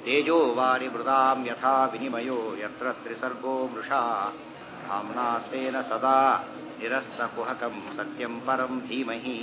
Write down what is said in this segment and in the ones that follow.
ತೇಜೋ ವಾರಿ ಮೃದಾಂ ಯಥಾ ವಿನಿಮಯೋ ಯತ್ರ ತ್ರಿಸರ್ಗೋ ಮೃಷಾ ಧಾಮ್ನಾ ಸ್ವೇನ ಸದಾ ನಿರಸ್ತಕುಹಕಂ ಸತ್ಯಂ ಪರಂ ಧೀಮಹಿ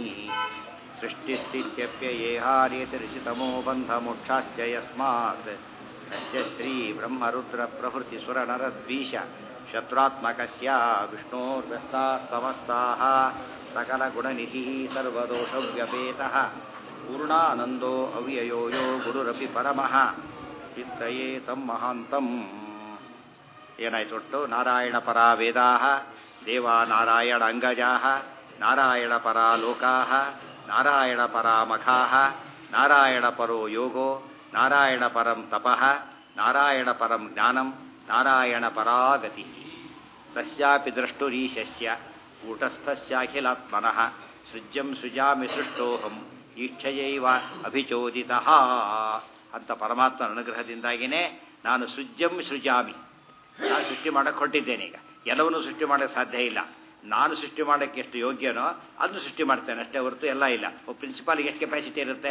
ಸೃಷ್ಟಿಸ್ಥಿತ್ಯಪ್ಯಯೇಹಾರ್ಯತಿರಿಷಿತಮೋ ಬಂಧಮೋಕ್ಷಾಶ್ಚ ಯಸ್ಮಾತ್ ಯಸ್ಯ ಶ್ರೀ ಬ್ರಹ್ಮರುದ್ರ ಪ್ರಭೃತಿ ಸುರನರದ್ವೀಶ ಶತ್ರುತ್ಮಕಸ್ಯ ವಿಷ್ಣೋರ್ವ್ಯಸ್ತಾः ಸಮಸ್ತಾः सकलगुणनिधिः सर्वदोषव्यपेतः पूर्णानन्दो अव्ययो यो गुरुरपि परमः ಚಿತ್ತಯೇ ತಂ ಮಹಾಂತಂ ಏನಾಯ್ತು ಒಟ್ಟು ನಾರಾಯಣ ಪರ ವೇದಾ ದೇವಾ ನಾರಾಯಣ ಅಂಗಜಾ ನಾರಾಯಣ ಪರ ಲೋಕಾ ನಾರಾಯಣ ಪರ ಮಖಾ ನಾರಾಯಣ ಪರೋ ಯೋಗೋ ನಾರಾಯಣ ಪರಂ ತಪಃ ನಾರಾಯಣ ಪರಂ ಜ್ಞಾನಂ ನಾರಾಯಣ ಪರಾಗತಿ ತಸ್ಯಾಪಿ ದ್ರಷ್ಟುರೀಶಸ್ಯ ಕೂಟಸ್ಥಸ್ಯಾಖಿಲಾತ್ಮನಃ ಸೃಜ್ಯಂ ಸೃಜಾಮಿ ಸೃಷ್ಟೋಹಂ ಈಕ್ಷಯೈವ ಅಭಿಚೋದಿತಃ ಅಂತ ಪರಮಾತ್ಮನ ಅನುಗ್ರಹದಿಂದಾಗಿನೇ ನಾನು ಸೃಜ್ಯಂ ಸೃಜಾಮಿ ನಾನು ಸೃಷ್ಟಿ ಮಾಡಕ್ಕೆ ಹೊರಟಿದ್ದೇನೆ ಈಗ ಎಲ್ಲವನ್ನೂ ಸೃಷ್ಟಿ ಮಾಡೋಕ್ಕೆ ಸಾಧ್ಯ ಇಲ್ಲ ನಾನು ಸೃಷ್ಟಿ ಮಾಡೋಕ್ಕೆ ಎಷ್ಟು ಯೋಗ್ಯನೋ ಅದನ್ನು ಸೃಷ್ಟಿ ಮಾಡ್ತೇನೆ ಅಷ್ಟೇ ಹೊರತು ಎಲ್ಲ ಇಲ್ಲ ಒಬ್ಬ ಪ್ರಿನ್ಸಿಪಾಲ್ಗೆ ಎಷ್ಟು ಕೆಪಾಸಿಟಿ ಇರುತ್ತೆ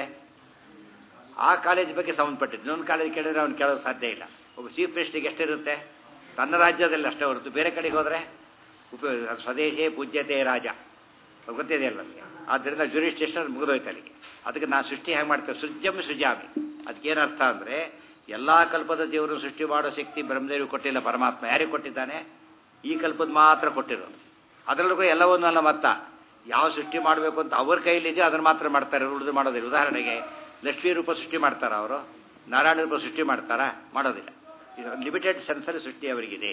ಆ ಕಾಲೇಜ್ ಬಗ್ಗೆ ಸಂಬಂಧಪಟ್ಟಿದ್ದು ಇನ್ನೊಂದು ಕಾಲೇಜ್ ಕೇಳಿದ್ರೆ ಅವ್ನು ಕೇಳೋದು ಸಾಧ್ಯ ಇಲ್ಲ ಒಬ್ಬ ಚೀಫ್ ಮಿನಿಸ್ಟ್ರಿಗೆ ಎಷ್ಟಿರುತ್ತೆ ತನ್ನ ರಾಜ್ಯದಲ್ಲಿ ಅಷ್ಟೇ ಹೊರತು ಬೇರೆ ಕಡೆಗೆ ಹೋದರೆ ಉಪಯೋಗ ಸ್ವದೇಶೇ ಪೂಜ್ಯತೆ ರಾಜ ಗೊತ್ತಿದೆ ಅಲ್ಲ ನಮಗೆ ಆದ್ದರಿಂದ ಜುರಿಸ್ಟೇಷನ್ ಮುಗಿದೋಯ್ತು ಅಲ್ಲಿಗೆ ಅದಕ್ಕೆ ನಾನು ಸೃಷ್ಟಿ ಹೇಗೆ ಮಾಡ್ತೇವೆ ಸೃಜ್ಯಂ ಸೃಜಾಮಿ ಅದಕ್ಕೇನರ್ಥ ಅಂದರೆ ಎಲ್ಲ ಕಲ್ಪದ ದೇವರು ಸೃಷ್ಟಿ ಮಾಡೋ ಶಕ್ತಿ ಬ್ರಹ್ಮದೇವಿ ಕೊಟ್ಟಿಲ್ಲ ಪರಮಾತ್ಮ ಯಾರಿಗೆ ಕೊಟ್ಟಿದ್ದಾನೆ ಈ ಕಲ್ಪದ ಮಾತ್ರ ಕೊಟ್ಟಿರೋದು ಅದರಲ್ಲೂ ಎಲ್ಲವನ್ನೂ ಅಲ್ಲ ಮತ್ತ ಯಾವ ಸೃಷ್ಟಿ ಮಾಡಬೇಕು ಅಂತ ಅವ್ರ ಕೈಲಿದೆಯೋ ಅದನ್ನು ಮಾತ್ರ ಮಾಡ್ತಾರೆ ಉಳಿದು ಮಾಡೋದಿಲ್ಲ ಉದಾಹರಣೆಗೆ ಲಕ್ಷ್ಮೀ ರೂಪ ಸೃಷ್ಟಿ ಮಾಡ್ತಾರ ಅವರು ನಾರಾಯಣ ರೂಪ ಸೃಷ್ಟಿ ಮಾಡ್ತಾರಾ ಮಾಡೋದಿಲ್ಲ ಇದು ಲಿಮಿಟೆಡ್ ಸೆನ್ಸಲ್ಲಿ ಸೃಷ್ಟಿ ಅವರಿಗಿದೆ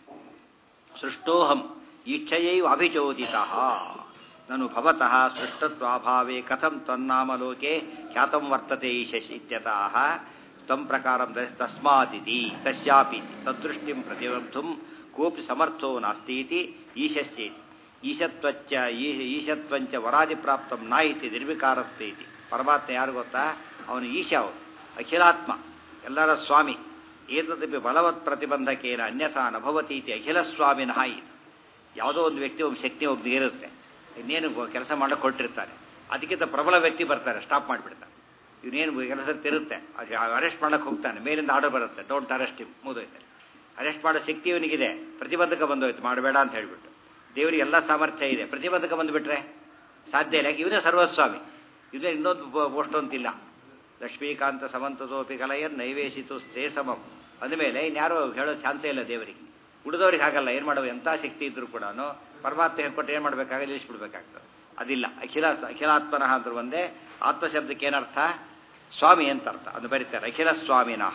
ಸೃಷ್ಟೋಹಂ ಈಕ್ಷಯೈವ ಅಭಿಚೋದಿತ ನಾನು ಭವತಃ ಸೃಷ್ಟತ್ವಾಭಾವೇ ಕಥಂ ತನ್ನಾಮಲೋಕೆ ಖ್ಯಾತಂ ವರ್ತತೆ ಈಶಶ್ ಇತ್ಯತಃ ತಂ ಪ್ರಕಾರಂ ತಸ್ಮಾದಿತಿ ತಸ್ಯಾಪಿ ತದ್ದೃಷ್ಟಿಂ ಪ್ರತಿಬದ್ಧುಂ ಕೋಪಿ ಸಮರ್ಥೋ ನಾಸ್ತೀತಿ ಈಶಸ್ಯೇತಿ ಈಶತ್ವಚ್ಚ ಈಶತ್ವಂಚ ವರಾದಿ ಪ್ರಾಪ್ತಂ ನ ಇತಿ ನಿರ್ವಿಕಾರತ್ವ ಇತಿ ಪರಮಾತ್ಮ ಯಾರು ಗೊತ್ತಾ ಅವನು ಈಶ ಅವನು ಅಖಿಲಾತ್ಮ ಎಲ್ಲರ ಸ್ವಾಮಿ ಏತದಪಿ ಬಲವತ್ ಪ್ರತಿಬಂಧಕೇನ ಅನ್ಯಥಾ ನಭವತಿ ಇತಿ ಅಖಿಲ ಸ್ವಾಮಿನಃ ಇದು ಯಾವುದೋ ಒಂದು ವ್ಯಕ್ತಿ ಒಬ್ಬ ಶಕ್ತಿ ಒಬ್ಬನಿಗೆ ಇರುತ್ತೆ ಇನ್ನೇನು ಕೆಲಸ ಮಾಡಕ್ಕೆ ಕೊಟ್ಟಿರ್ತಾನೆ ಅದಕ್ಕಿಂತ ಪ್ರಬಲ ವ್ಯಕ್ತಿ ಬರ್ತಾರೆ ಸ್ಟಾಪ್ ಮಾಡಿಬಿಡ್ತಾರೆ ಇವನೇನು ಕೆಲಸ ತಿರುತ್ತೆ ಅರೆಸ್ಟ್ ಮಾಡಕ್ಕೆ ಹೋಗ್ತಾನೆ ಮೇಲಿಂದ ಆರ್ಡರ್ ಬರುತ್ತೆ ಡೋಂಟ್ ಅರೆಸ್ಟ್ ಇಮ್ ಮುಗಿದೋಯ್ತು ಅರೆಸ್ಟ್ ಮಾಡೋ ಶಕ್ತಿ ಇವನಿಗಿದೆ ಪ್ರತಿಬಂಧಕ ಬಂದೋಯ್ತು ಮಾಡಬೇಡ ಅಂತ ಹೇಳಿಬಿಟ್ಟು ದೇವರಿಗೆ ಎಲ್ಲ ಸಾಮರ್ಥ್ಯ ಇದೆ ಪ್ರತಿಬಂಧಕ ಬಂದುಬಿಟ್ರೆ ಸಾಧ್ಯ ಇಲ್ಲ ಯಾಕೆ ಇವನೇ ಸರ್ವಸ್ವಾಮಿ ಇವನೇ ಇನ್ನೊಂದು ಪೋಸ್ಟ್ ಅಂತಿಲ್ಲ ಲಕ್ಷ್ಮೀಕಾಂತ ಸಮಂತದೋಪಿ ಕಲಯನ್ ನೈವೇಶಿತು ಸ್ಥೇ ಸಮಂ ಅಂದಮೇಲೆ ಇನ್ಯಾರೋ ಹೇಳೋ ಚಾನ್ಸೇ ಇಲ್ಲ ದೇವರಿಗೆ ಉಳಿದವ್ರಿಗೆ ಆಗಲ್ಲ ಏನು ಮಾಡೋ ಎಂಥ ಶಕ್ತಿ ಇದ್ರೂ ಕೂಡ ಪರಮಾತ್ಮ ಹೇಳ್ಕೊಟ್ಟು ಏನು ಮಾಡಬೇಕಾಗ ನಿಲ್ಲಿಸ್ಬಿಡ್ಬೇಕಾಗ್ತದೆ ಅದಿಲ್ಲ ಅಖಿಲ ಅಖಿಲಾತ್ಮನಃ ಅಂದ್ರೆ ಒಂದೇ ಆತ್ಮಶಬ್ದಕ್ಕೆ ಏನರ್ಥ ಸ್ವಾಮಿ ಅಂತ ಅರ್ಥ ಅದು ಬರೀತಾರೆ ಅಖಿಲ ಸ್ವಾಮಿನಃ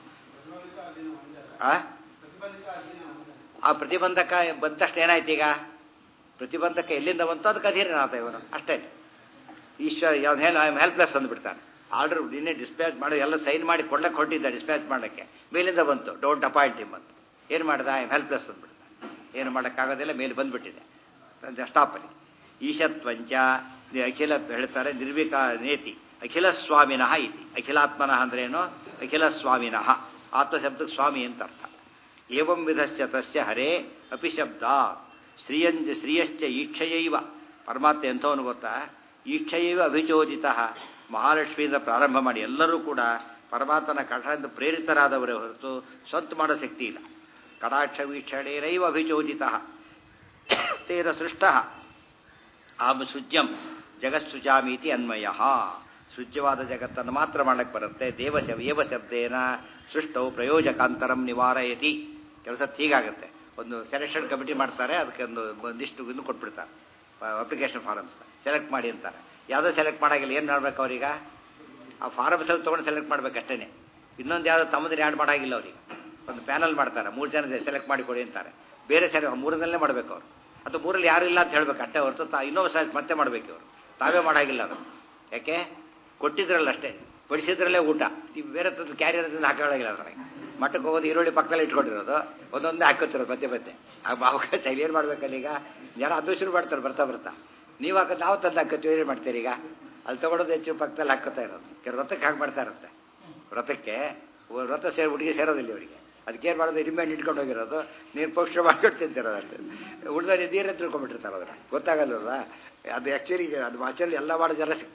ಆ ಪ್ರತಿಬಂಧಕ ಬಂದ ತಕ್ಷಣ ಏನಾಯ್ತು ಈಗ ಪ್ರತಿಬಂಧಕ ಎಲ್ಲಿಂದ ಬಂತು ಅದಕ್ಕೆ ಅಧೀರನಾಥ ಇವನು ಅಷ್ಟೇ ಈಶ್ವರ ಯಾವ್ದು ಹೇಳ ಹೆಲ್ಪ್ಲೆಸ್ ಅಂದ್ಬಿಡ್ತಾನೆ ಆರ್ಡರ್ ನಿನ್ನೆ ಡಿಸ್ಪ್ಯಾಚ್ ಮಾಡಿ ಎಲ್ಲ ಸೈನ್ ಮಾಡಿ ಕೊಡ್ಲಕ್ಕೆ ಹೊಟ್ಟಿದ್ದ ಡಿಸ್ಪ್ಯಾಚ್ ಮಾಡೋಕ್ಕೆ ಮೇಲಿಂದ ಬಂತು ಡೋಂಟ್ ಅಪಾಯಿಂಟ್ ಹಿಮ್ ಅಂತ ಏನು ಮಾಡ್ದ ಐ ಹೆಲ್ಪ್ಲೆಸ್ ಅಂದ್ಬಿಡ್ತಾನೆ ಏನು ಮಾಡೋಕ್ಕಾಗೋದಿಲ್ಲ ಮೇಲೆ ಬಂದ್ಬಿಟ್ಟಿದೆ ಸ್ಟಾಪಲ್ಲಿ ಈಶತ್ವಂಚ ಅಖಿಲ ಹೇಳ್ತಾರೆ ನಿರ್ವಿಕಾ ನೇತಿ ಅಖಿಲ ಸ್ವಾಮಿನಃ ಇತಿ ಅಖಿಲಾತ್ಮನಃ ಅಂದ್ರೇನು ಅಖಿಲ ಸ್ವಾಮಿನಃ ಆತ್ಮಶಬ್ದಕ್ಕೆ ಸ್ವಾಮಿ ಅಂತ ಅರ್ಥ ಏವಂ ವಿಧಸ್ಯ ತಸ್ಯ ಹರೇ ಅಪಿ ಶಬ್ದ ಶ್ರೀಯಂಜ ಶ್ರೀಯಶ್ಚ ಈಕ್ಷಯೈವ ಪರಮಾತ್ಮ ಎಂಥವನು ಗೊತ್ತಾ ಈಕ್ಷಯೈವ ಅಭಿಚೋದಿತ ಮಹಾಲಕ್ಷ್ಮಿಯಿಂದ ಪ್ರಾರಂಭ ಮಾಡಿ ಎಲ್ಲರೂ ಕೂಡ ಪರಮಾತ್ಮನ ಕಟಾದಿಂದ ಪ್ರೇರಿತರಾದವರೇ ಹೊರತು ಸ್ವಂತ ಮಾಡೋ ಶಕ್ತಿ ಇಲ್ಲ ಕಟಾಕ್ಷ ವೀಕ್ಷಣೆರೈವ ಅಭಿಚೋದಿತ ತೇನ ಸೃಷ್ಟ ಆಮ ಸೃಜ್ಯಂ ಜಗತ್ಸೃಜಾಮೀತಿ ಅನ್ವಯ ಸೃಜ್ಯವಾದ ಜಗತ್ತನ್ನು ಮಾತ್ರ ಮಾಡಕ್ಕೆ ಬರುತ್ತೆ ದೇವಶವ ಏವ ಶಬ್ದೇನ ಸೃಷ್ಟವು ಪ್ರಯೋಜಕಾಂತರಂ ನಿವಾರಯತಿ ಕೆಲಸ ಹೀಗಾಗುತ್ತೆ ಒಂದು ಸೆಲೆಕ್ಷನ್ ಕಮಿಟಿ ಮಾಡ್ತಾರೆ ಅದಕ್ಕೆ ಒಂದು ಒಂದಿಷ್ಟು ಇನ್ನು ಕೊಟ್ಬಿಡ್ತಾರೆ ಅಪ್ಲಿಕೇಶನ್ ಫಾರಮ್ಸ್ ಸೆಲೆಕ್ಟ್ ಮಾಡಿ ಅಂತಾರೆ ಯಾವುದೋ ಸೆಲೆಕ್ಟ್ ಮಾಡಾಗಿಲ್ಲ ಏನು ಮಾಡ್ಬೇಕು ಅವ್ರೀಗ ಆ ಫಾರಮ್ಸಲ್ಲಿ ತೊಗೊಂಡು ಸೆಲೆಕ್ಟ್ ಮಾಡ್ಬೇಕು ಅಷ್ಟೇ ಇನ್ನೊಂದು ಯಾವುದೋ ತಮ್ಮದನ್ನ ಆ್ಯಡ್ ಮಾಡಾಗಿಲ್ಲ ಅವ್ರಿಗೆ ಒಂದು ಪ್ಯಾನಲ್ ಮಾಡ್ತಾರೆ ಮೂರು ಜನ ಸೆಲೆಕ್ಟ್ ಮಾಡಿ ಕೊಡಿ ಅಂತಾರೆ ಬೇರೆ ಸೆಲೆ ಮೂರನಲ್ಲೇ ಮಾಡಬೇಕು ಅವರು ಅಥವಾ ಮೂರಲ್ಲಿ ಯಾರು ಇಲ್ಲ ಅಂತ ಹೇಳ್ಬೇಕು ಅಷ್ಟೇ ಹೊರತು ತಾ ಇನ್ನೊಬ್ಬ ಸಹ ಮತ್ತೆ ಮಾಡಬೇಕು ಅವರು ತಾವೇ ಮಾಡಾಗಿಲ್ಲ ಅದು ಯಾಕೆ ಕೊಟ್ಟಿದ್ರಲ್ಲ ಅಷ್ಟೇ ಬಡಿಸಿದ್ರಲ್ಲೇ ಊಟ ನೀವು ಬೇರೆ ತಂದು ಕ್ಯಾರಿಯರ್ದಿಂದ ಹಾಕೊಳ್ಳಾಗಿಲ್ಲ ಅದ್ರಾಗ ಮಟ್ಟಕ್ಕೆ ಹೋಗೋದು ಈರುಳ್ಳಿ ಪಕ್ಕದಲ್ಲಿ ಇಟ್ಕೊಂಡಿರೋದು ಒಂದೊಂದೇ ಹಾಕೋತಿರೋದು ಮಧ್ಯೆ ಮಧ್ಯೆ ಅವಕಾಶ ಇಲ್ಲಿ ಏನು ಮಾಡ್ಬೇಕಲ್ಲ ಈಗ ಜನ ಅದು ಶುರು ಮಾಡ್ತಾರೆ ಬರ್ತಾ ಬರ್ತಾ ನೀವು ಹಾಕೋದು ನಾವು ತಂದು ಹಾಕೋತೀವಿ ಏನು ಮಾಡ್ತೀರಿ ಈಗ ಅಲ್ಲಿ ತೊಗೊಳೋದು ಹೆಚ್ಚು ಪಕ್ಕದಲ್ಲಿ ಹಾಕೋತಾ ಇರೋದು ಕೆಲವು ವ್ರತಕ್ಕೆ ಹಾಕಿ ಮಾಡ್ತಾ ಇರುತ್ತೆ ವ್ರತಕ್ಕೆ ವ್ರತ ಸೇರಿ ಹುಡುಗಿ ಸೇರೋದಿಲ್ಲ ಇವರಿಗೆ ಅದಕ್ಕೇನು ಮಾಡೋದು ರಿಮೈಂಡ್ ಇಟ್ಕೊಂಡು ಹೋಗಿರೋದು ನೀರು ಪಕ್ಷ ಮಾಡ್ಕೊಂಡು ತಿಂತಿರೋದು ಅಷ್ಟೇ ಉಳಿದ ನೀರೇ ತಿಳ್ಕೊಂಡ್ಬಿಟ್ಟಿರ್ತಾರೆ ಅದನ್ನ ಗೊತ್ತಾಗಲ್ವಲ್ಲ ಅದು ಆ್ಯಕ್ಚುಲಿ ಅದು ಆಚರಣೆ ಎಲ್ಲ ಮಾಡೋ ಜನ ಸಿಗ್ತಾರೆ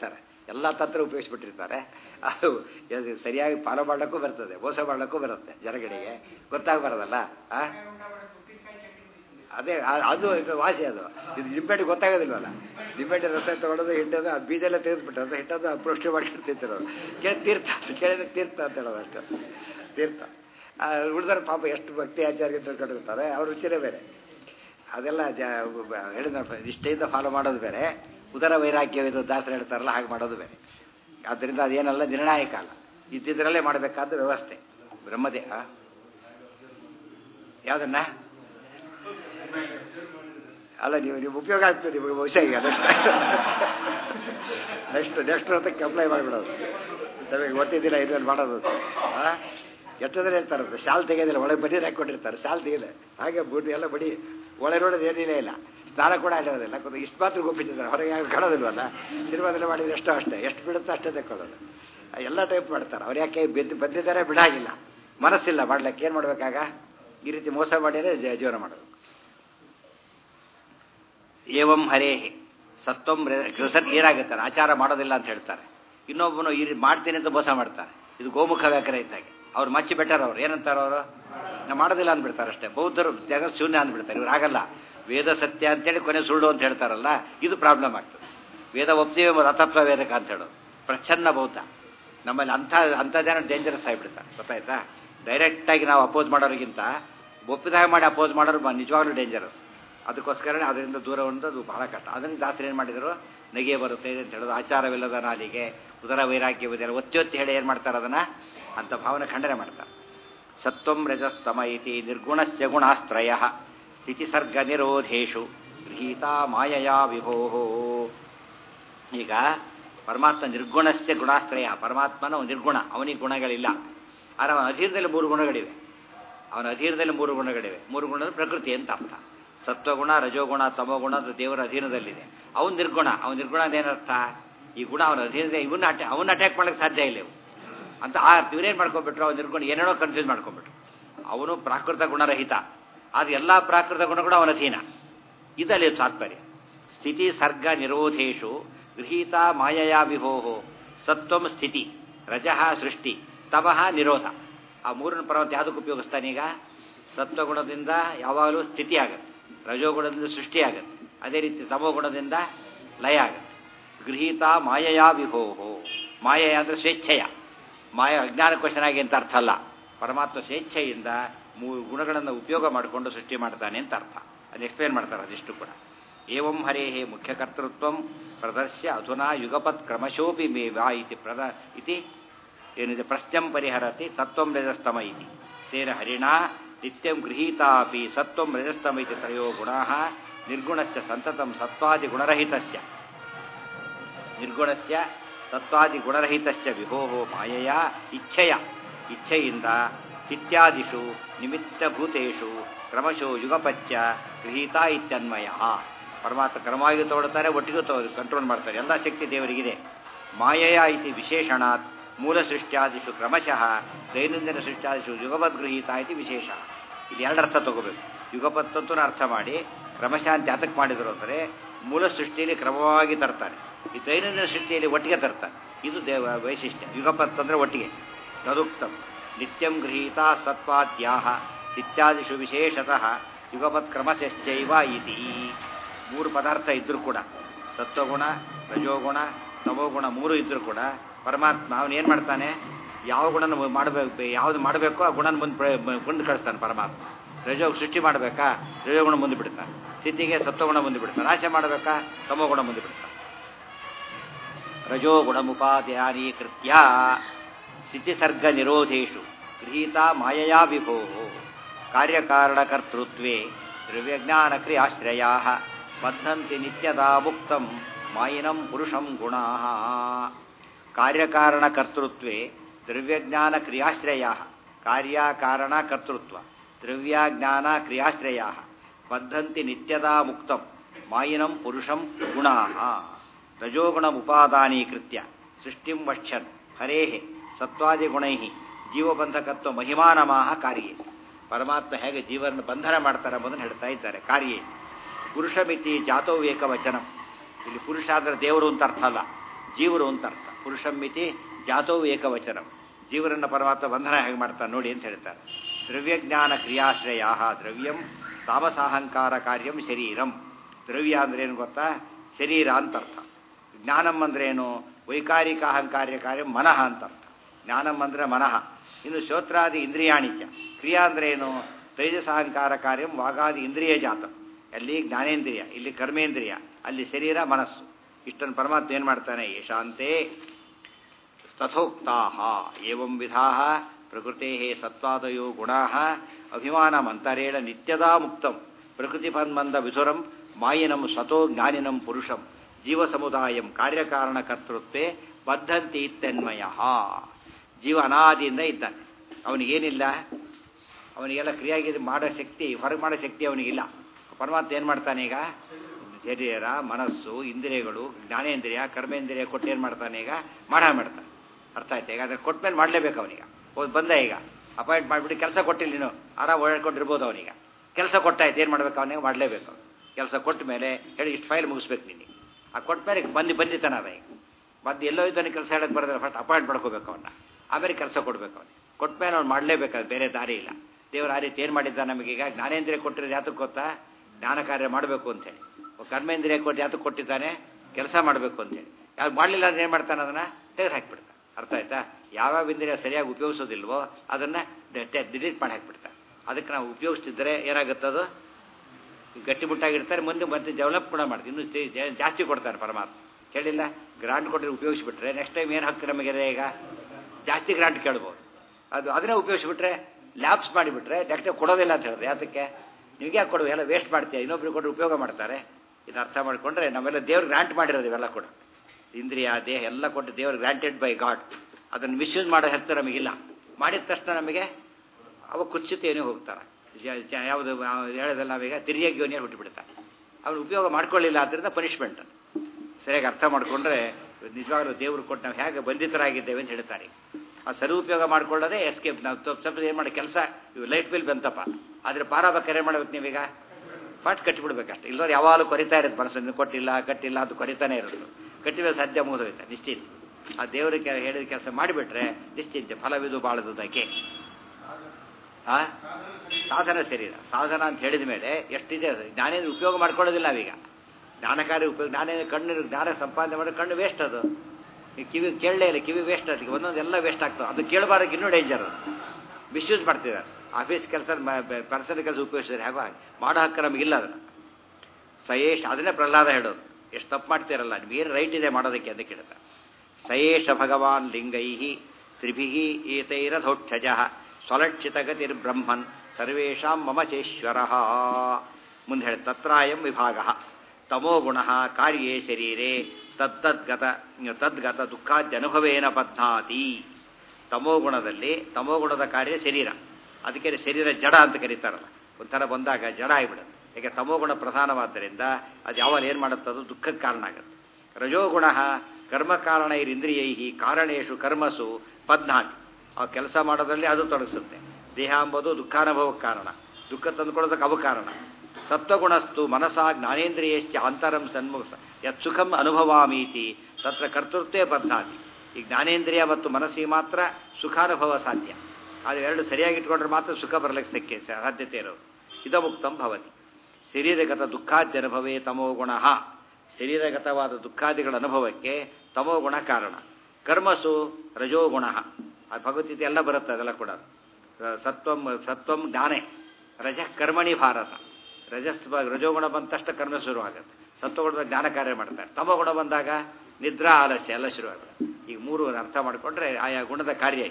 ಎಲ್ಲ ತಂತ್ರ ಉಪಯೋಗಿಸ್ಬಿಟ್ಟಿರ್ತಾರೆ ಅದು ಅದು ಸರಿಯಾಗಿ ಫಾಲೋ ಮಾಡ್ಲಿಕ್ಕೂ ಬರ್ತದೆ ಮೋಸ ಮಾಡ್ಲಿಕ್ಕೂ ಬರುತ್ತೆ ಜನಗಳಿಗೆ ಗೊತ್ತಾಗಬಾರದಲ್ಲ ಆ ಅದೇ ಆ- ಅದು ಇದು ವಾಸಿ ಅದು ಇದು ನಿಂಬೆಹಣ್ಣು ಗೊತ್ತಾಗೋದಿಲ್ವಲ್ಲ ನಿಂಬೆಹಣ್ಣು ರಸ ತಗೊಳ್ಳೋದು ಹಿಂಡೋದು ಅದು ಬೀಜ ಎಲ್ಲ ತೆಗೆದುಬಿಟ್ಟು ಅದು ಹಿಂಡೋದು ಪೃಷ್ಟಿ ಮಾಡ್ಕೊಂಡಿರ್ತಿರೋದು ಕೇಳಿ ತೀರ್ಥ ಅಂತ ಕೇಳಿದ್ರೆ ತೀರ್ಥ ಅಂತ ಹೇಳೋದು ಅಷ್ಟು ತೀರ್ಥ ಉಳಿದ್ರೆ ಪಾಪ ಎಷ್ಟು ಭಕ್ತಿ ಆಚಾರ್ಯ ತಿಳ್ಕೊಂಡಿರ್ತಾರೆ ಅವ್ರ ರುಚಿನೇ ಬೇರೆ ಅದೆಲ್ಲ ಜ ಹೇಳಿದ ನಿಷ್ಠೆಯಿಂದ ಫಾಲೋ ಮಾಡೋದು ಬೇರೆ ಉದರ ವೈರಾಗ್ಯವಿದು ದಾಸರು ಹೇಳ್ತಾರಲ್ಲ ಹಾಗೆ ಮಾಡೋದು ಬೇರೆ ಆದ್ದರಿಂದ ಅದೇನಲ್ಲ ನಿರ್ಣಾಯಕ ಅಲ್ಲ ಇದ್ದಿದ್ರಲ್ಲೇ ಮಾಡಬೇಕಾದ ವ್ಯವಸ್ಥೆ ಬ್ರಹ್ಮದೇ ಆ? ಯಾವುದನ್ನ ಅಲ್ಲ ನೀವು ನೀವು ಉಪಯೋಗ ಆಗ್ತದೆ ನಿಮಗೆ ಬಹುಶಃ ಈಗ ನೆಕ್ಸ್ಟ್ ನೆಕ್ಸ್ಟ್ ನೆಕ್ಸ್ಟ್ ಹೊತ್ತಕ್ಕೆ ಅಪ್ಲೈ ಮಾಡಿಬಿಡೋದು ನಮಗೆ ಒಟ್ಟಿದ್ದಿಲ್ಲ ಇದನ್ನು ಮಾಡೋದು ಆ ಎಷ್ಟಂದ್ರೆ ಹೇಳ್ತಾರೆ ಶಾಲ್ ತೆಗೆಯೋದಿಲ್ಲ ಒಳಗೆ ಬಡಿ ಹಾಕೊಂಡಿರ್ತಾರೆ ಶಾಲ್ ತೆಗೆದೆ ಹಾಗೆ ಬುಡ್ಡಿ ಎಲ್ಲ ಬಡಿ ಒಳಗೆ ನೋಡೋದು ಏನಿಲ್ಲ ಇಲ್ಲ ಸ್ನಾನ ಕೂಡ ಆಡೋದಿಲ್ಲ ಯಾಕಂದ್ರೆ ಇಷ್ಟು ಮಾತ್ರ ಗೊಪ್ಪಿಟ್ಟಿದ್ದಾರೆ ಹೊರಗೆ ಯಾಕೆ ಕಾಣೋದಿಲ್ವಲ್ಲ ಸಿನಿಮಾದಲ್ಲಿ ಮಾಡಿದ್ರೆ ಎಷ್ಟೋ ಅಷ್ಟೇ ಎಷ್ಟು ಬಿಡುತ್ತೋ ಅಷ್ಟೇ ತಗೊಳ್ಳೋದು ಎಲ್ಲ ಟೈಪ್ ಮಾಡ್ತಾರೆ ಅವ್ರು ಯಾಕೆ ಬೆದ್ದು ಬಂದಿದ್ದಾರೆ ಬಿಡಾಗಿಲ್ಲ ಮನಸ್ಸಿಲ್ಲ ಮಾಡ್ಲಿಕ್ಕೆ ಏನು ಮಾಡ್ಬೇಕಾಗ ಈ ರೀತಿ ಮೋಸ ಮಾಡಿದ್ರೆ ಜ- ಜೀವನ ಮಾಡೋದು ಏವಂ ಹರೇಹಿ ಸತ್ವಂ ಸರ್ ಏನಾಗುತ್ತಾರೆ ಆಚಾರ ಮಾಡೋದಿಲ್ಲ ಅಂತ ಹೇಳ್ತಾರೆ ಇನ್ನೊಬ್ಬನು ಈ ರೀತಿ ಮಾಡ್ತೀನಿ ಅಂತ ಮೋಸ ಮಾಡ್ತಾರೆ ಇದು ಗೋಮುಖ ವ್ಯಾಕರ ಇದ್ದಾಗೆ ಅವ್ರು ಮಚ್ಚಿ ಬೆಟರ್ ಅವ್ರು ಏನಂತಾರೆ ಅವರು ನಾವು ಮಾಡೋದಿಲ್ಲ ಅಂದ್ಬಿಡ್ತಾರೆ ಅಷ್ಟೇ ಬೌದ್ಧರು ಜಗ ಶೂನ್ಯ ಅಂದ್ಬಿಡ್ತಾರೆ ಇವ್ರು ಆಗಲ್ಲ ವೇದ ಸತ್ಯ ಅಂತೇಳಿ ಕೊನೆ ಸುಳ್ಳು ಅಂತ ಹೇಳ್ತಾರಲ್ಲ ಇದು ಪ್ರಾಬ್ಲಮ್ ಆಗ್ತದೆ ವೇದ ಒಪ್ತೀವಿ ರಥತ್ವ ವೇದಕ ಅಂತ ಹೇಳೋದು ಪ್ರಚ್ಛನ್ನ ಬೌದ್ಧ ನಮ್ಮಲ್ಲಿ ಅಂಥ ಅಂಥ ಜನ ಡೇಂಜರಸ್ ಆಗಿಬಿಡ್ತಾರೆ ಗೊತ್ತಾಯ್ತಾ ಡೈರೆಕ್ಟಾಗಿ ನಾವು ಅಪೋಸ್ ಮಾಡೋರಿಗಿಂತ ಒಪ್ಪಿದಾಗ ಮಾಡಿ ಅಪೋಸ್ ಮಾಡೋರು ಮ- ನಿಜವಾಗ್ಲೂ ಡೇಂಜರಸ್ ಅದಕ್ಕೋಸ್ಕರನೇ ಅದರಿಂದ ದೂರ ಒಂದು ಅದು ಬಹಳ ಕಷ್ಟ ಅದನ್ನು ದಾಸರು ಏನು ಮಾಡಿದರು ನಗೆ ಬರುತ್ತೆ ಅಂತ ಹೇಳೋದು ಆಚಾರವಿಲ್ಲದ ನಾಲಿಗೆ ಉದರ ವೈರಾಗ್ಯವಿದೆ ಒತ್ತಿ ಒತ್ತಿ ಹೇಳಿ ಏನು ಮಾಡ್ತಾರೆ ಅದನ್ನು ಅಂತ ಭಾವನೆ ಖಂಡನೆ ಮಾಡ್ತಾರೆ ಸತ್ವಂ ರಜಸ್ತಮ ಇತಿ ನಿರ್ಗುಣಸ್ಯ ಗುಣಾಸ್ತ್ರಯ ಸ್ಥಿತಿಸರ್ಗ ನಿರೋಧೇಶು ಗೃಹೀತ ಮಾಯಯಾ ವಿಭೋ ಈಗ ಪರಮಾತ್ಮ ನಿರ್ಗುಣಸ್ಯ ಗುಣಾಶ್ರಯ ಪರಮಾತ್ಮನ ಒಂದು ನಿರ್ಗುಣ ಅವನಿಗೆ ಗುಣಗಳಿಲ್ಲ ಆದರೆ ಅವನ ಅಧೀನದಲ್ಲಿ ಮೂರು ಗುಣಗಳಿವೆ ಅವನ ಅಧೀನದಲ್ಲಿ ಮೂರು ಗುಣಗಳಿವೆ ಮೂರು ಗುಣದ ಪ್ರಕೃತಿ ಅಂತ ಅರ್ಥ ಸತ್ವಗುಣ ರಜೋಗುಣ ತಮೋಗುಣ ಅದು ದೇವರ ಅಧೀನದಲ್ಲಿದೆ ಅವನು ನಿರ್ಗುಣ ಅವನ ನಿರ್ಗುಣ ಏನರ್ಥ ಈ ಗುಣ ಅವನ ಅಧೀನದ ಇವನ್ನ ಅಟ್ಯಾ ಅವನ್ನ ಅಟ್ಯಾಕ್ ಮಾಡಕ್ಕೆ ಸಾಧ್ಯ ಇಲ್ಲ ಇವು ಅಂತ ಆ ಇವರೇನು ಮಾಡ್ಕೊಂಡ್ಬಿಟ್ರು ಅವ್ನು ನಿರ್ಗುಣ ಏನೇನೋ ಕನ್ಫ್ಯೂಸ್ ಮಾಡ್ಕೊಂಡ್ಬಿಟ್ರು ಅವನು ಪ್ರಾಕೃತ ಗುಣರಹಿತ ಆದ್ರೆ ಎಲ್ಲ ಪ್ರಾಕೃತ ಗುಣಗಳು ಅವನ ಅಧೀನ ಇದಲ್ಲಿ ತಾತ್ಪರ್ಯ ಸ್ಥಿತಿ ಸರ್ಗ ನಿರೋಧೇಶು ಗೃಹೀತ ಮಾಯಯಾ ವಿಭೋ ಸತ್ವಂ ಸ್ಥಿತಿ ರಜಃ ಸೃಷ್ಟಿ ತಮಃ ನಿರೋಧ ಆ ಮೂರನ್ನು ಪರವಂತ ಯಾವುದಕ್ಕೆ ಉಪಯೋಗಿಸ್ತಾನೆ ಈಗ ಸತ್ವಗುಣದಿಂದ ಯಾವಾಗಲೂ ಸ್ಥಿತಿ ಆಗುತ್ತೆ ರಜೋಗುಣದಿಂದ ಸೃಷ್ಟಿ ಆಗುತ್ತೆ ಅದೇ ರೀತಿ ತಮೋಗುಣದಿಂದ ಲಯ ಆಗುತ್ತೆ ಗೃಹೀತ ಮಾಯಯಾ ವಿಭೋ ಮಾಯ ಅಂದರೆ ಸ್ವೇಚ್ಛೆಯ ಮಾಯ ಅಜ್ಞಾನಕೋಶನಾಗಿ ಅಂತ ಅರ್ಥ ಅಲ್ಲ ಪರಮಾತ್ಮ ಸ್ವೇಚ್ಛೆಯಿಂದ ಮೂರು ಗುಣಗಳನ್ನು ಉಪಯೋಗ ಮಾಡಿಕೊಂಡು ಸೃಷ್ಟಿ ಮಾಡ್ತಾನೆ ಅಂತ ಅರ್ಥ ಅದು ಎಕ್ಸ್ಪ್ಲೇನ್ ಮಾಡ್ತಾರೆ ಅದಿಷ್ಟು ಕೂಡ ಏವಂ ಹರೇಹೇ ಮುಖ್ಯಕರ್ತೃತ್ವ ಪ್ರದರ್ಶ್ಯ ಅಧುನಾ ಯುಗಪತ್ ಕ್ರಮಶೋಪಿ ಮೇ ವಾ ಇತಿ ಪ್ರದ ಇತಿ ಏನಿದೆ ಪ್ರಶ್ನಂ ಪರಿಹರತಿ ಸತ್ವಂ ರಜಸ್ತಮ ಇತಿ ತೇನ ಹರಿಣಾ ನಿತ್ಯಂ ಗೃಹೀತಾಪಿ ಸತ್ವಂ ರಜಸ್ತಮ ಇತಿ ತ್ರಯೋ ಗುಣಾ ನಿರ್ಗುಣಸ್ಯ ಸಂತತಂ ಸತ್ವಾದಿ ಗುಣರಹಿತಸ್ಯ ನಿರ್ಗುಣಸ್ಯ ಸತ್ವಾದಿ ಗುಣರಹಿತಸ್ಯ ವಿಭೋ ಮಾಯೆಯ ಇಚ್ಛೆಯ ಇಚ್ಛೆಯಿಂದ ಸ್ಥಿತ್ಯಾದಿಷು ನಿಮಿತ್ತಭೂತೇಷು ಕ್ರಮಶೋ ಯುಗಪಚ್ಚ ಗೃಹೀತ ಇತ್ಯನ್ವಯ ಪರಮಾತ್ಮ ಕ್ರಮವಾಗಿ ತಗೊಳ್ತಾರೆ ಒಟ್ಟಿಗೂ ತಗೋ ಕಂಟ್ರೋಲ್ ಮಾಡ್ತಾರೆ ಎಲ್ಲ ಶಕ್ತಿ ದೇವರಿಗಿದೆ ಮಾಯೆಯ ಇತಿ ವಿಶೇಷಣಾತ್ ಮೂಲ ಸೃಷ್ಟ್ಯಾದಿಷು ಕ್ರಮಶಃ ದೈನಂದಿನ ಸೃಷ್ಟ್ಯಾದಿಷು ಯುಗಪದ್ಗೃಹೀತ ಇತಿ ವಿಶೇಷ ಇದು ಎರಡರ್ಥ ತಗೋಬೇಕು ಯುಗಪತ್ತಂತೂ ಅರ್ಥ ಮಾಡಿ ಕ್ರಮಶಃ ಅಂತ ಯಾತಕ್ಕೆ ಮಾಡಿದ್ರು ಅಂದರೆ ಮೂಲ ಸೃಷ್ಟಿಯಲ್ಲಿ ಕ್ರಮವಾಗಿ ತರ್ತಾನೆ ಈ ದೈನಂದಿನ ಸೃಷ್ಟಿಯಲ್ಲಿ ಒಟ್ಟಿಗೆ ತರ್ತಾನೆ ಇದು ದೇವ ವೈಶಿಷ್ಟ್ಯ ಯುಗಪತ್ ಅಂದರೆ ಒಟ್ಟಿಗೆ ತದುಕ್ತಂ ನಿತ್ಯಂ ಗೃಹೀತ ಸತ್ವಾದ್ಯಾಹ ಇತ್ಯಾದಿಷು ವಿಶೇಷತಃ ಯುಗಪತ್ ಕ್ರಮಶ್ಚೈವ ಇತಿ ಮೂರು ಪದಾರ್ಥ ಇದ್ದರೂ ಕೂಡ ಸತ್ವಗುಣ ರಜೋಗುಣ ತಮೋಗುಣ ಮೂರು ಇದ್ದರೂ ಕೂಡ ಪರಮಾತ್ಮ ಅವನು ಏನು ಮಾಡ್ತಾನೆ ಯಾವ ಗುಣನ ಮಾಡಬೇಕು ಯಾವುದು ಮಾಡಬೇಕೋ ಆ ಗುಣನ ಮುಂದೆ ಮುಂದೆ ಕಳಿಸ್ತಾನೆ ಪರಮಾತ್ಮ ರಜೋ ಸೃಷ್ಟಿ ಮಾಡಬೇಕಾ ರಜೋಗುಣ ಮುಂದೆ ಬಿಡ್ತಾನೆ ಸ್ಥಿತಿಗೆ ಸತ್ವಗುಣ ಮುಂದೆ ಬಿಡ್ತಾನೆ ನಾಶ ಮಾಡಬೇಕಾ ತಮೋಗುಣ ಮುಂದೆ ಬಿಡ್ತಾನೆ ರಜೋಗುಣಮುಪಾಧ್ಯಾನೀಕೃತ್ಯ ಸ್ಥಿತಿಸರ್ಗ ನಿರೋಧೇಶು ಗೃಹೀತ ಮಾಯಯಾ ವಿಭೋ ಕಾರ್ಯಕಾರಣಕರ್ತೃತ್ವೇ ದ್ರವ್ಯಜ್ಞಾನಕ್ರಿಯಾಶ್ರಯಾ ಬದ್ಧಂತಿ ನಿತ್ಯದಾ ಮುಕ್ತಂ ಮಾಯಿನಂ ಪುರುಷಂ ಗುಣಾ ಕಾರ್ಯಕಾರಣಕರ್ತೃತ್ವೇ ದ್ರವ್ಯಜ್ಞಾನ ಕ್ರಿಯಾಶ್ರಯ ಕಾರ್ಯಕಾರಣ ಕರ್ತೃತ್ವ ದ್ರವ್ಯಜ್ಞಾನ ಕ್ರಿಯಾಶ್ರಯ ಬದ್ಧಂತಿ ನಿತ್ಯದಾ ಮುಕ್ತಂ ಮಾಯಿನಂ ಪುರುಷಂ ಗುಣಾ ರಜೋಗುಣಮುಪಾದಾನೀಕೃತ್ಯ ಸೃಷ್ಟಿಂ ವಕ್ಷನ್ ಹರೇಃ ಸತ್ವಾದಿಗುಣೈ ಜೀವಬಂಧಕತ್ವ ಮಹಿಮಾನಮಾಹ ಕಾರ್ಯೇ ಪರಮಾತ್ಮ ಹೇಗೆ ಜೀವನ ಬಂಧನ ಮಾಡ್ತಾರೆ ಎಂಬುದನ್ನು ಹೇಳ್ತಾ ಇದ್ದಾರೆ ಕಾರ್ಯೇ ಪುರುಷಮಿತಿ ಜಾತೋ ಏಕವಚನ ಇಲ್ಲಿ ಪುರುಷ ಆದರೆ ದೇವರು ಅಂತ ಅರ್ಥ ಅಲ್ಲ ಜೀವರು ಅಂತ ಅರ್ಥ ಪುರುಷಂ ಮಿತಿ ಜಾತವು ಏಕವಚನಂ ಜೀವರನ್ನ ಪರಮಾತ್ಮ ಬಂಧನ ಹೇಗೆ ಮಾಡ್ತಾನೆ ನೋಡಿ ಅಂತ ಹೇಳ್ತಾರೆ ದ್ರವ್ಯಜ್ಞಾನ ಕ್ರಿಯಾಶ್ರಯ ದ್ರವ್ಯಂ ತಾಮಸಾಹಂಕಾರ ಕಾರ್ಯಂ ಶರೀರಂ ದ್ರವ್ಯ ಅಂದ್ರೇನು ಗೊತ್ತಾ ಶರೀರ ಅಂತ ಅರ್ಥ ಜ್ಞಾನಂ ಅಂದ್ರೇನು ವೈಕಾರಿಕ ಅಹಂಕಾರ್ಯ ಕಾರ್ಯ ಮನಃ ಅಂತ ಅರ್ಥ ಜ್ಞಾನಂ ಅಂದ್ರೆ ಮನಃ ಇನ್ನು ಶ್ರೋತ್ರಾದಿ ಇಂದ್ರಿಯಾಣಿಚ ಕ್ರಿಯಾ ಅಂದ್ರೇನು ತೈಜಸಹಂಕಾರ ಕಾರ್ಯಂ ವಾಗಾದಿ ಇಂದ್ರಿಯ ಜಾತ ಅಲ್ಲಿ ಜ್ಞಾನೇಂದ್ರಿಯ ಇಲ್ಲಿ ಕರ್ಮೇಂದ್ರಿಯ ಅಲ್ಲಿ ಶರೀರ ಮನಸ್ಸು ಇಷ್ಟನ್ನು ಪರಮಾತ್ಮ ಏನು ಮಾಡ್ತಾನೆ ಯಶಾಂತೆ ತಥೋಕ್ತಾ ಏವಂ ವಿಧಾ ಪ್ರಕೃತೆ ಸತ್ವಾದಯೋ ಗುಣಾ ಅಭಿಮಾನಮಂತರೇಣ ನಿತ್ಯದಾ ಮುಕ್ತಂ ಪ್ರಕೃತಿಬಂಧ ವಿಧುರಂ ಮಾಯಿನಂ ಸತೋ ಜ್ಞಾನಿನಂ ಪುರುಷಂ ಜೀವಸಮುದಾಯಂ ಕಾರ್ಯಕಾರಣಕರ್ತೃತ್ವೇ ಬದ್ಧಂತಿ ಇತ್ಯನ್ಮಯ ಜೀವ ಅನಾದಿಯಿಂದ ಇದ್ದಾನೆ ಅವನಿಗೇನಿಲ್ಲ ಅವನಿಗೆಲ್ಲ ಕ್ರಿಯಾಗಿ ಮಾಡೋ ಶಕ್ತಿ ಹೊರಗೆ ಮಾಡೋ ಶಕ್ತಿ ಅವನಿಗಿಲ್ಲ ಪರಮಾತ್ಮ ಏನು ಮಾಡ್ತಾನೆ ಈಗ ಶರೀರ ಮನಸ್ಸು ಇಂದ್ರಿಯಗಳು ಜ್ಞಾನೇಂದ್ರಿಯ ಕರ್ಮೇಂದ್ರಿಯ ಕೊಟ್ಟು ಏನು ಮಾಡ್ತಾನೆ ಈಗ ಮಾಡ ಮಾಡ್ತಾನೆ ಅರ್ಥ ಆಯ್ತು ಈಗ ಅದನ್ನು ಕೊಟ್ಟ ಮೇಲೆ ಮಾಡಲೇಬೇಕು ಅವನಿಗೆ ಹೋಗಿ ಬಂದ ಈಗ ಅಪಾಯಿಂಟ್ ಮಾಡಿಬಿಟ್ಟು ಕೆಲಸ ಕೊಟ್ಟಿಲ್ಲ ನೀನು ಆರಾಮ್ ಓಡಾಡ್ಕೊಂಡಿರ್ಬೋದು ಅವನಿಗೆ ಕೆಲಸ ಕೊಟ್ಟಾಯ್ತು ಏನು ಮಾಡ್ಬೇಕು ಅವನಿಗೆ ಮಾಡಲೇಬೇಕು ಕೆಲಸ ಕೊಟ್ಟ ಮೇಲೆ ಹೇಳಿ ಇಷ್ಟು ಫೈಲ್ ಮುಗಿಸ್ಬೇಕು ನೀನು ಆ ಕೊಟ್ಟ ಮೇಲೆ ಬಂದು ಬಂದಿತ್ತಾನ ಅದ ಈಗ ಬಂದು ಎಲ್ಲೋ ಇದ್ದಾನೆ ಕೆಲಸ ಹೇಳಕ್ಕೆ ಬರೋದ್ರೆ ಫಸ್ಟ್ ಅಪಾಯಿಂಟ್ ಮಾಡ್ಕೋಬೇಕು ಅವನ್ನ ಆಮೇಲೆ ಕೆಲಸ ಕೊಡಬೇಕು ಅವನಿಗೆ ಕೊಟ್ಟ ಮೇಲೆ ಅವ್ನು ಮಾಡಲೇಬೇಕಾದ್ರೆ ಬೇರೆ ದಾರಿ ಇಲ್ಲ ದೇವರು ಆ ರೀತಿ ಏನು ಮಾಡಿದ್ದ ನಮಗೀಗ ಜ್ಞಾನೇಂದ್ರಿಯ ಕೊಟ್ಟಿರೋದು ಯಾತಕ್ಕೆ ಗೊತ್ತಾ ಜ್ಞಾನ ಕಾರ್ಯ ಮಾಡಬೇಕು ಅಂತೇಳಿ ಕರ್ಮೇಂದ್ರಿಯ ಕೊಟ್ಟು ಯಾತಕ್ಕೆ ಕೊಟ್ಟಿದ್ದಾನೆ ಕೆಲಸ ಮಾಡಬೇಕು ಅಂತೇಳಿ ಯಾರು ಮಾಡಲಿಲ್ಲ ಅಂದ್ರೆ ಏನು ಮಾಡ್ತಾನೆ ಅದನ್ನು ತೆಗೆದು ಹಾಕಿಬಿಡ್ತಾನೆ ಅರ್ಥ ಆಯ್ತಾ ಯಾವ್ಯಾವ ಇಂದ್ರಿಯ ಸರಿಯಾಗಿ ಉಪಯೋಗಿಸೋದಿಲ್ವೋ ಅದನ್ನು ಡಿಲೀಟ್ ಮಾಡಿ ಹಾಕಿಬಿಡ್ತಾನೆ ಅದಕ್ಕೆ ನಾವು ಉಪಯೋಗಿಸ್ತಿದ್ರೆ ಏನಾಗುತ್ತದು ಗಟ್ಟಿಮುಟ್ಟಾಗಿರ್ತಾರೆ ಮುಂದೆ ಮತ್ತೆ ಡೆವಲಪ್ ಕೂಡ ಮಾಡ್ತೀವಿ ಇನ್ನೂ ಜಾಸ್ತಿ ಕೊಡ್ತಾರೆ ಪರಮಾತ್ಮ ಕೇಳಿಲ್ಲ ಗ್ರಾಂಟ್ ಕೊಟ್ಟರೆ ಉಪಯೋಗಿಸ್ಬಿಟ್ರೆ ನೆಕ್ಸ್ಟ್ ಟೈಮ್ ಏನು ಹಕ್ಕು ನಮಗಿದೆ ಈಗ ಜಾಸ್ತಿ ಗ್ರಾಂಟ್ ಕೇಳ್ಬೋದು ಅದು ಅದನ್ನೇ ಉಪಯೋಗಿಸ್ಬಿಟ್ರೆ ಲ್ಯಾಬ್ಸ್ ಮಾಡಿಬಿಟ್ರೆ ನೆಕ್ಸ್ಟ್ ಕೊಡೋದಿಲ್ಲ ಅಂತ ಹೇಳಿದ್ರೆ ಯಾತಕ್ಕೆ ನಿಮಗೆ ಯಾಕೆ ಕೊಡುವ ಎಲ್ಲ ವೇಸ್ಟ್ ಮಾಡ್ತೀಯ ಇನ್ನೊಬ್ರಿಗೆ ಕೊಟ್ಟು ಉಪಯೋಗ ಮಾಡ್ತಾರೆ ಇದು ಅರ್ಥ ಮಾಡಿಕೊಂಡ್ರೆ ನಾವೆಲ್ಲ ದೇವ್ರು ಗ್ರಾಂಟ್ ಮಾಡಿರೋದು ಇವೆಲ್ಲ ಕೂಡ ಇಂದ್ರಿಯ ದೇಹ ಎಲ್ಲ ಕೊಟ್ಟು ದೇವ್ರು ಗ್ರಾಂಟೆಡ್ ಬೈ ಗಾಡ್ ಅದನ್ನು ಮಿಸ್ಯೂಸ್ ಮಾಡೋ ಹೆತ್ತ ನಮಗಿಲ್ಲ ಮಾಡಿದ ತಕ್ಷಣ ನಮಗೆ ಅವ ಕುಚ್ಚಿತೇನೇ ಹೋಗ್ತಾರೆ ಯಾವುದು ಹೇಳೋದಲ್ಲ ನಾವೀಗ ತಿರಿಯಾಗಿ ಯೋನಿಯ ಹುಟ್ಟುಬಿಡ್ತಾರೆ ಅವ್ನು ಉಪಯೋಗ ಮಾಡ್ಕೊಳ್ಳಿಲ್ಲ ಆದ್ದರಿಂದ ಪನಿಷ್ಮೆಂಟ್ ಸರಿಯಾಗಿ ಅರ್ಥ ಮಾಡಿಕೊಂಡ್ರೆ ನಿಜವಾಗ್ಲೂ ದೇವರು ಕೊಟ್ಟು ನಾವು ಹೇಗೆ ಬಂಧಿತರಾಗಿದ್ದೇವೆ ಅಂತ ಹೇಳ್ತಾರೆ ಆ ಸದುಪಯೋಗ ಮಾಡ್ಕೊಳ್ಳೋದೇ ಎಸ್ಕೇಪ್ ನಾವು ಸ್ವಲ್ಪ ಏನು ಮಾಡಿ ಕೆಲಸ ಇವು ಲೈಟ್ ಬಿಲ್ ಬಂತಪ್ಪ ಆದರೆ ಪಾರಾಬ ಕರೆ ಮಾಡ್ಬೇಕು ನೀವೀಗ ಪಾಟ್ ಕಟ್ಟಿಬಿಡ್ಬೇಕಷ್ಟೆ ಇಲ್ಲದವ್ರು ಯಾವಾಗಲೂ ಕೊರಿತಾ ಇರುತ್ತೆ ಮನಸ್ಸನ್ನು ಕೊಟ್ಟಿಲ್ಲ ಕಟ್ಟಿಲ್ಲ ಅದು ಕೊರಿತಾನೆ ಇರೋದು ಕಟ್ಟಿದ್ರೆ ಸದ್ಯ ಮುಗಿದೋಯ್ತು ನಿಶ್ಚಿತ ಆ ದೇವರಿಗೆ ಹೇಳಿದ ಕೆಲಸ ಮಾಡಿಬಿಟ್ರೆ ನಿಶ್ಚಿಂತೆ ಫಲವಿದು ಬಾಳದುದಕ್ಕೆ ಆ ಸಾಧನ ಶರೀರ ಸಾಧನ ಅಂತ ಹೇಳಿದ ಮೇಲೆ ಎಷ್ಟಿದೆ ಜ್ಞಾನೇಂದ್ರ ಉಪಯೋಗ ಮಾಡ್ಕೊಳ್ಳೋದಿಲ್ಲ ನಾವೀಗ ಜ್ಞಾನಕಾರಿ ಉಪಯೋಗ ಜ್ಞಾನೇಂದ್ರ ಕಣ್ಣು ಜ್ಞಾನ ಸಂಪಾದನೆ ಮಾಡಿ ಕಣ್ಣು ವೇಸ್ಟ್ ಅದು ಈ ಕಿವಿ ಕೇಳಲೇ ಇಲ್ಲ ಕಿವಿ ವೇಸ್ಟ್ ಅದಕ್ಕೆ ಒಂದೊಂದು ಎಲ್ಲ ವೇಸ್ಟ್ ಆಗ್ತವೆ ಅದು ಕೇಳಬಾರಕ್ಕೆ ಇನ್ನೂ ಡೇಂಜರ್ ಅದು ಮಿಸ್ಯೂಸ್ ಮಾಡ್ತಿದ್ದಾರೆ ಆಫೀಸ್ ಕೆಲಸ ಪರ್ಸನಲ್ ಕೆಲಸ ಉಪಯೋಗಿಸಿದ್ರೆ ಹೇಗೋ ಹಾಗೆ ಮಾಡೋ ಹಕ್ಕು ನಮಗಿಲ್ಲ ಅದನ್ನು ಸಯೇಶ್ ಅದನ್ನೇ ಪ್ರಹ್ಲಾದ ಹೇಳೋದು ಎಷ್ಟು ತಪ್ಪು ಮಾಡ್ತೀರಲ್ಲ ನಿಮಗೇನು ರೈಟ್ ಇದೆ ಮಾಡೋದಕ್ಕೆ ಅಂತ ಕೇಳ್ತಾರೆ ಸಯೇಷ ಭಗವಾನ್ ಲಿಂಗೈ ತ್ರಿಭಿ ಏತೈರಧೋಕ್ಷಜ ಸ್ವಲಕ್ಷಿತಗತಿರ್ಬ್ರಹ್ಮನ್ ಸರ್ವೇಷಾಂ ಮಮ ಚೇಶ್ವರ ಮುಂದೆ ಹೇಳಿ ತತ್ರಾಯಂ ವಿಭಾಗ ತಮೋಗುಣ ಕಾರ್ಯೇ ಶರೀರೆ ತದ್ದದ್ಗತ ತದ್ಗತ ದುಃಖಾದ್ಯನುಭವೇನ ಬದ್ಧಾತಿ ತಮೋಗುಣದಲ್ಲಿ ತಮೋಗುಣದ ಕಾರ್ಯ ಶರೀರ ಅದಕ್ಕೆ ಶರೀರ ಜಡ ಅಂತ ಕರೀತಾರಲ್ಲ ಒಂಥರ ಬಂದಾಗ ಜಡ ಆಗಿಬಿಡುತ್ತೆ ಯಾಕೆ ತಮೋಗುಣ ಪ್ರಧಾನವಾದ್ದರಿಂದ ಅದು ಯಾವಾಗ ಏನು ಮಾಡುತ್ತೆ ಅದು ದುಃಖಕ್ಕೆ ಕಾರಣ ಆಗುತ್ತೆ ರಜೋಗುಣ ಕರ್ಮ ಕಾರಣ ಇಂದ್ರಿಯೈ ಕಾರಣೇಶು ಕರ್ಮಸು ಪದ್ನಾತಿ ಆ ಕೆಲಸ ಮಾಡೋದ್ರಲ್ಲಿ ಅದು ತೊಡಗಿಸುತ್ತೆ ದೇಹ ಎಂಬುದು ದುಃಖಾನುಭವಕ್ಕೆ ಕಾರಣ ದುಃಖ ತಂದುಕೊಳ್ಳೋದಕ್ಕೆ ಅವು ಕಾರಣ ಸತ್ವಗುಣಸ್ತು ಮನಸ ಜ್ಞಾನೇಂದ್ರಿಯಶ್ಚ ಅಂತರಂ ಸನ್ಮುಖ ಯತ್ ಸುಖಂ ಅನುಭವಾಮೀತಿ ತತ್ರ ಕರ್ತೃತ್ವೇ ಬದ್ಧಾತಿ ಈ ಜ್ಞಾನೇಂದ್ರಿಯ ಮತ್ತು ಮನಸ್ಸಿಗೆ ಮಾತ್ರ ಸುಖಾನುಭವ ಸಾಧ್ಯ ಅದು ಎರಡು ಸರಿಯಾಗಿ ಇಟ್ಕೊಂಡ್ರೆ ಮಾತ್ರ ಸುಖ ಬರಲಿಕ್ಕೆ ಸಖ್ಯ ಸಾಧ್ಯತೆ ಇರೋದು ಇದಮುಕ್ತಂ ಭವತಿ ಶರೀರಗತ ದುಃಖಾದ್ಯನುಭವೇ ತಮೋಗುಣ ಶರೀರಗತವಾದ ದುಃಖಾದಿಗಳ ಅನುಭವಕ್ಕೆ ತಮೋಗುಣ ಕಾರಣ ಕರ್ಮಸು ರಜೋಗುಣ ಆ ಭಗವದ್ಗೀತೆ ಎಲ್ಲ ಬರುತ್ತೆ ಅದೆಲ್ಲ ಕೂಡ ಸತ್ವಂ ಸತ್ವಂ ಜ್ಞಾನೆ ರಜ ಕರ್ಮಣಿ ಭಾರತ ರಜಸ್ ರಜೋಗುಣ ಬಂದ ತಕ್ಷಣ ಕರ್ಮ ಶುರು ಆಗುತ್ತೆ ಸತ್ವಗುಣದ ಜ್ಞಾನ ಕಾರ್ಯ ಮಾಡ್ತಾರೆ ತಮಗುಣ ಬಂದಾಗ ನಿದ್ರಾ ಆಲಸ್ಯ ಎಲ್ಲ ಶುರುವಾಗುತ್ತೆ ಈಗ ಮೂರು ಅರ್ಥ ಮಾಡಿಕೊಂಡ್ರೆ ಆಯಾ ಗುಣದ ಕಾರ್ಯ